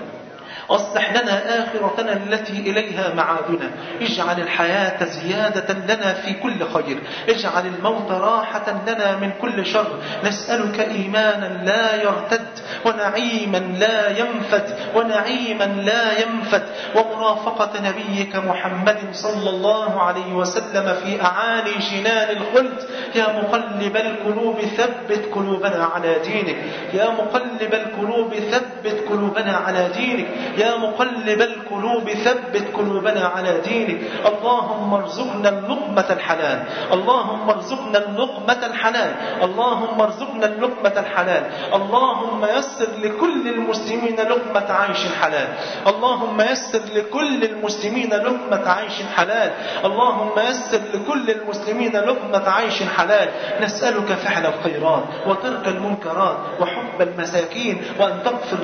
أصلح لنا آخرتنا التي إليها معادنا اجعل الحياة زيادة لنا في كل خير اجعل الموت راحة لنا من كل شر نسألك إيمانا لا يرتد ونعيما لا ينفد ونعيما لا ينفد ومرافقة نبيك محمد صلى الله عليه وسلم في أعالي جنان الخلد يا مقلب القلوب ثبت قلوبنا على دينك يا مقلب القلوب ثبت قلوبنا على دينك يا مقلب القلوب ثبت قلوبنا على دينك اللهم ارزقنا اللقمة الحلال اللهم ارزقنا اللقمة الحلال اللهم ارزقنا اللقمة الحلال اللهم يسر لكل المسلمين لقمة عيش حلال اللهم يسر لكل المسلمين لقمة عيش حلال اللهم يسر لكل المسلمين لقمة عيش حلال نسألك فعل الخيرات وترك المنكرات وحب المساكين وأن تغفر لنا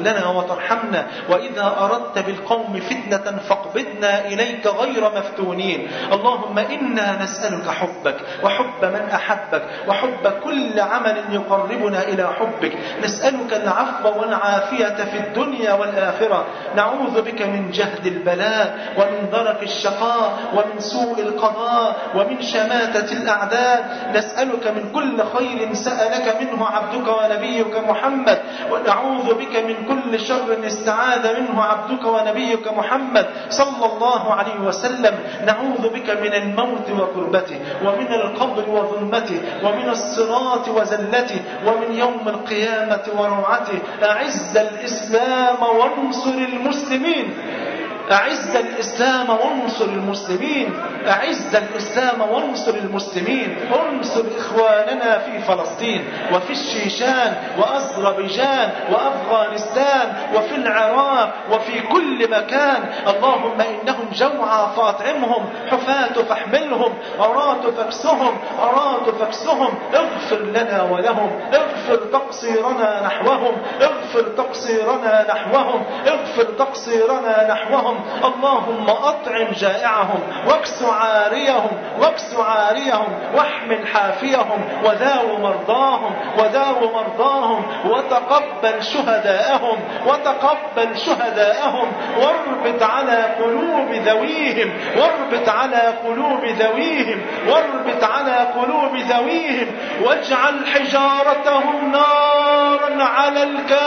لنا وترحمنا وإذا أردت بالقوم فتنة فاقبضنا إليك غير مفتونين اللهم إنا نسألك حبك وحب من أحبك وحب كل عمل يقربنا إلى حبك نسألك العفو والعافية في الدنيا والآخرة نعوذ بك من جهد البلاء ومن درك الشقاء ومن سوء القضاء ومن شماتة الأعداء نسألك من كل خير سألك منه عبدك ونبيك محمد ونعوذ بك من كل شر استعاذ منه عبدك ونبيك محمد صلى الله عليه وسلم نعوذ بك من الموت وكربته ومن القبر وظلمته ومن الصراط وزلته ومن يوم القيامة وروعته أعز الإسلام وانصر المسلمين أعز الإسلام وانصر المسلمين أعز الإسلام وانصر المسلمين انصر إخواننا في فلسطين وفي الشيشان وأذربيجان وأفغانستان وفي العراق وفي كل مكان اللهم إنهم جوعى فاطعمهم حفاة فاحملهم عراة فاكسهم عراة فاكسهم اغفر لنا ولهم اغفر تقصيرنا نحوهم اغفر تقصيرنا نحوهم اغفر تقصيرنا نحوهم اللهم أطعم جائعهم واكس عاريهم واكس عاريهم واحمل حافيهم وداو مرضاهم وداو مرضاهم وتقبل شهداءهم وتقبل شهداءهم واربط على قلوب ذويهم واربط على قلوب ذويهم واربط على قلوب ذويهم واجعل حجارتهم نارا على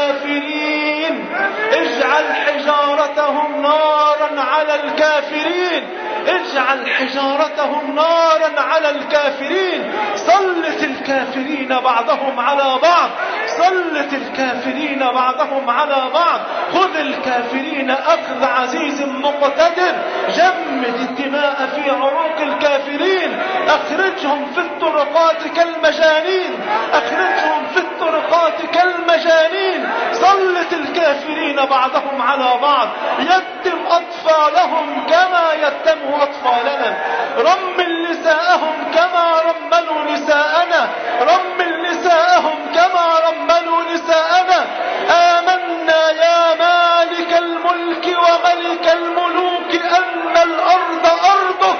الكافرين اجعل حجارتهم نارا على الكافرين اجعل حجارتهم نارا على الكافرين سلط الكافرين بعضهم على بعض سلط الكافرين بعضهم على بعض خذ الكافرين أخذ عزيز مقتدر جمد الدماء في عروق الكافرين أخرجهم في الطرقات كالمجانين أخرجهم في الطرقات كالمجانين سلط الكافرين بعضهم على بعض يتم أطفالهم كما يتم أطفالنا رمل نساءهم كما رملوا نساءنا رمل نساءهم كما رملوا نساءنا آمنا يا مالك الملك وملك الملوك أن الأرض أرضك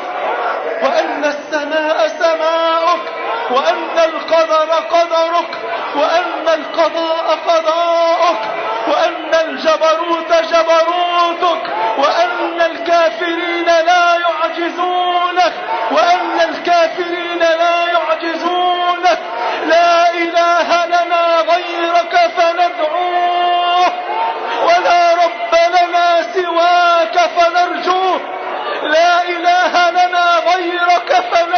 وأن السماء سماؤك وأن القدر قدرك وأن القضاء قضاءك وأن الجبروت جبروتك وأن الكافرين لا يعجزونك وأن الكافرين لا يعجزونك لا إله لنا غيرك فندعوه ولا رب لنا سواك فنرجوه لا إله لنا غيرك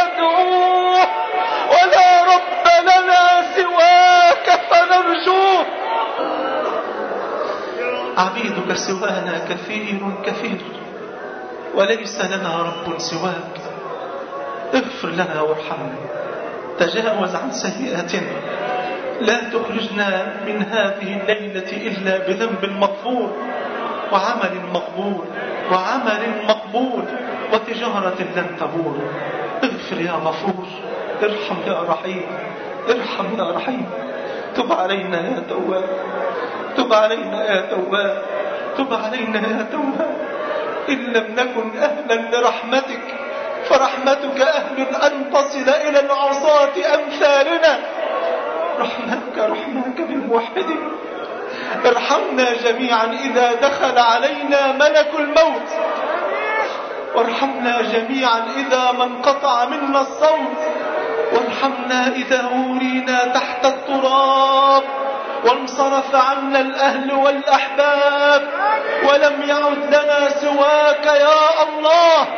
فندعوه ولا رب لنا سواك فنرجوه عبيدك سوانا كثير كثير وليس لنا رب سواك اغفر لنا وارحمنا تجاوز عن سيئاتنا لا تخرجنا من هذه الليلة إلا بذنب مغفور وعمل مقبول وعمل مقبول وتجارة لن تبور اغفر يا غفور ارحم يا رحيم ارحم يا رحيم تب علينا يا تواب تب علينا يا تواب تب علينا يا تواب إن لم نكن أهلا لرحمتك فرحمتك أهل أن تصل إلى العصاة أمثالنا رحمتك رحمتك بالموحدين ارحمنا جميعا إذا دخل علينا ملك الموت وارحمنا جميعا إذا ما انقطع منا الصوت وارحمنا إذا أورينا تحت التراب وانصرف عنا الأهل والأحباب ولم يعد لنا سواك يا الله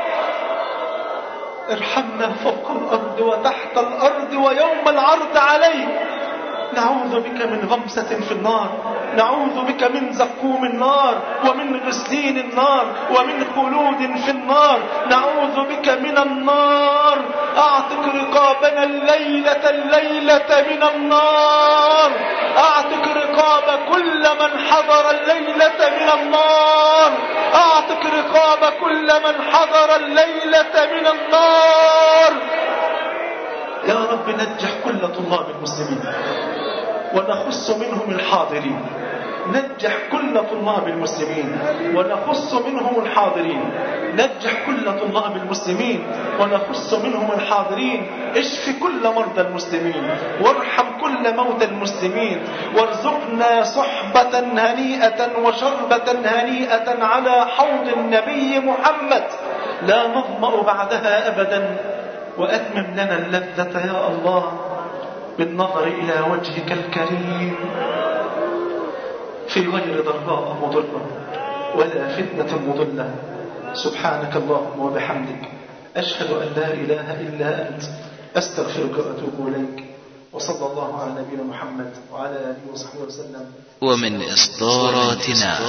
ارحمنا فوق الأرض وتحت الأرض ويوم العرض عليك نعوذ بك من غمسة في النار نعوذ بك من زقوم النار ومن غسلين النار ومن خلود في النار نعوذ بك من النار اعتق رقابنا الليلة الليلة من النار اعتق رقاب كل من حضر الليلة من النار اعتق رقاب كل من حضر الليلة من النار يا رب نجح كل طلاب المسلمين ونخص منهم الحاضرين نجح كل طلاب المسلمين ونخص منهم الحاضرين نجح كل طلاب المسلمين ونخص منهم الحاضرين اشف كل مرضى المسلمين وارحم كل موتى المسلمين وارزقنا صحبة هنيئة وشربة هنيئة على حوض النبي محمد لا نظمأ بعدها أبدا وأتمم لنا اللذة يا الله بالنظر إلى وجهك الكريم في غير ضراء مضرة ولا فتنة مضلة سبحانك اللهم وبحمدك أشهد أن لا إله إلا أنت أستغفرك وأتوب إليك وصلى الله على نبينا محمد وعلى آله وصحبه وسلم ومن إصداراتنا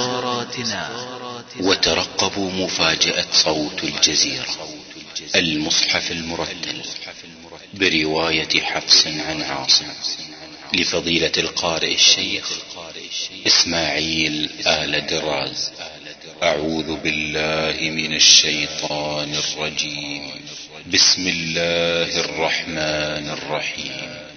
وترقبوا مفاجأة صوت الجزيرة المصحف المرتل برواية حفص عن عاصم لفضيلة القارئ الشيخ إسماعيل آل دراز أعوذ بالله من الشيطان الرجيم بسم الله الرحمن الرحيم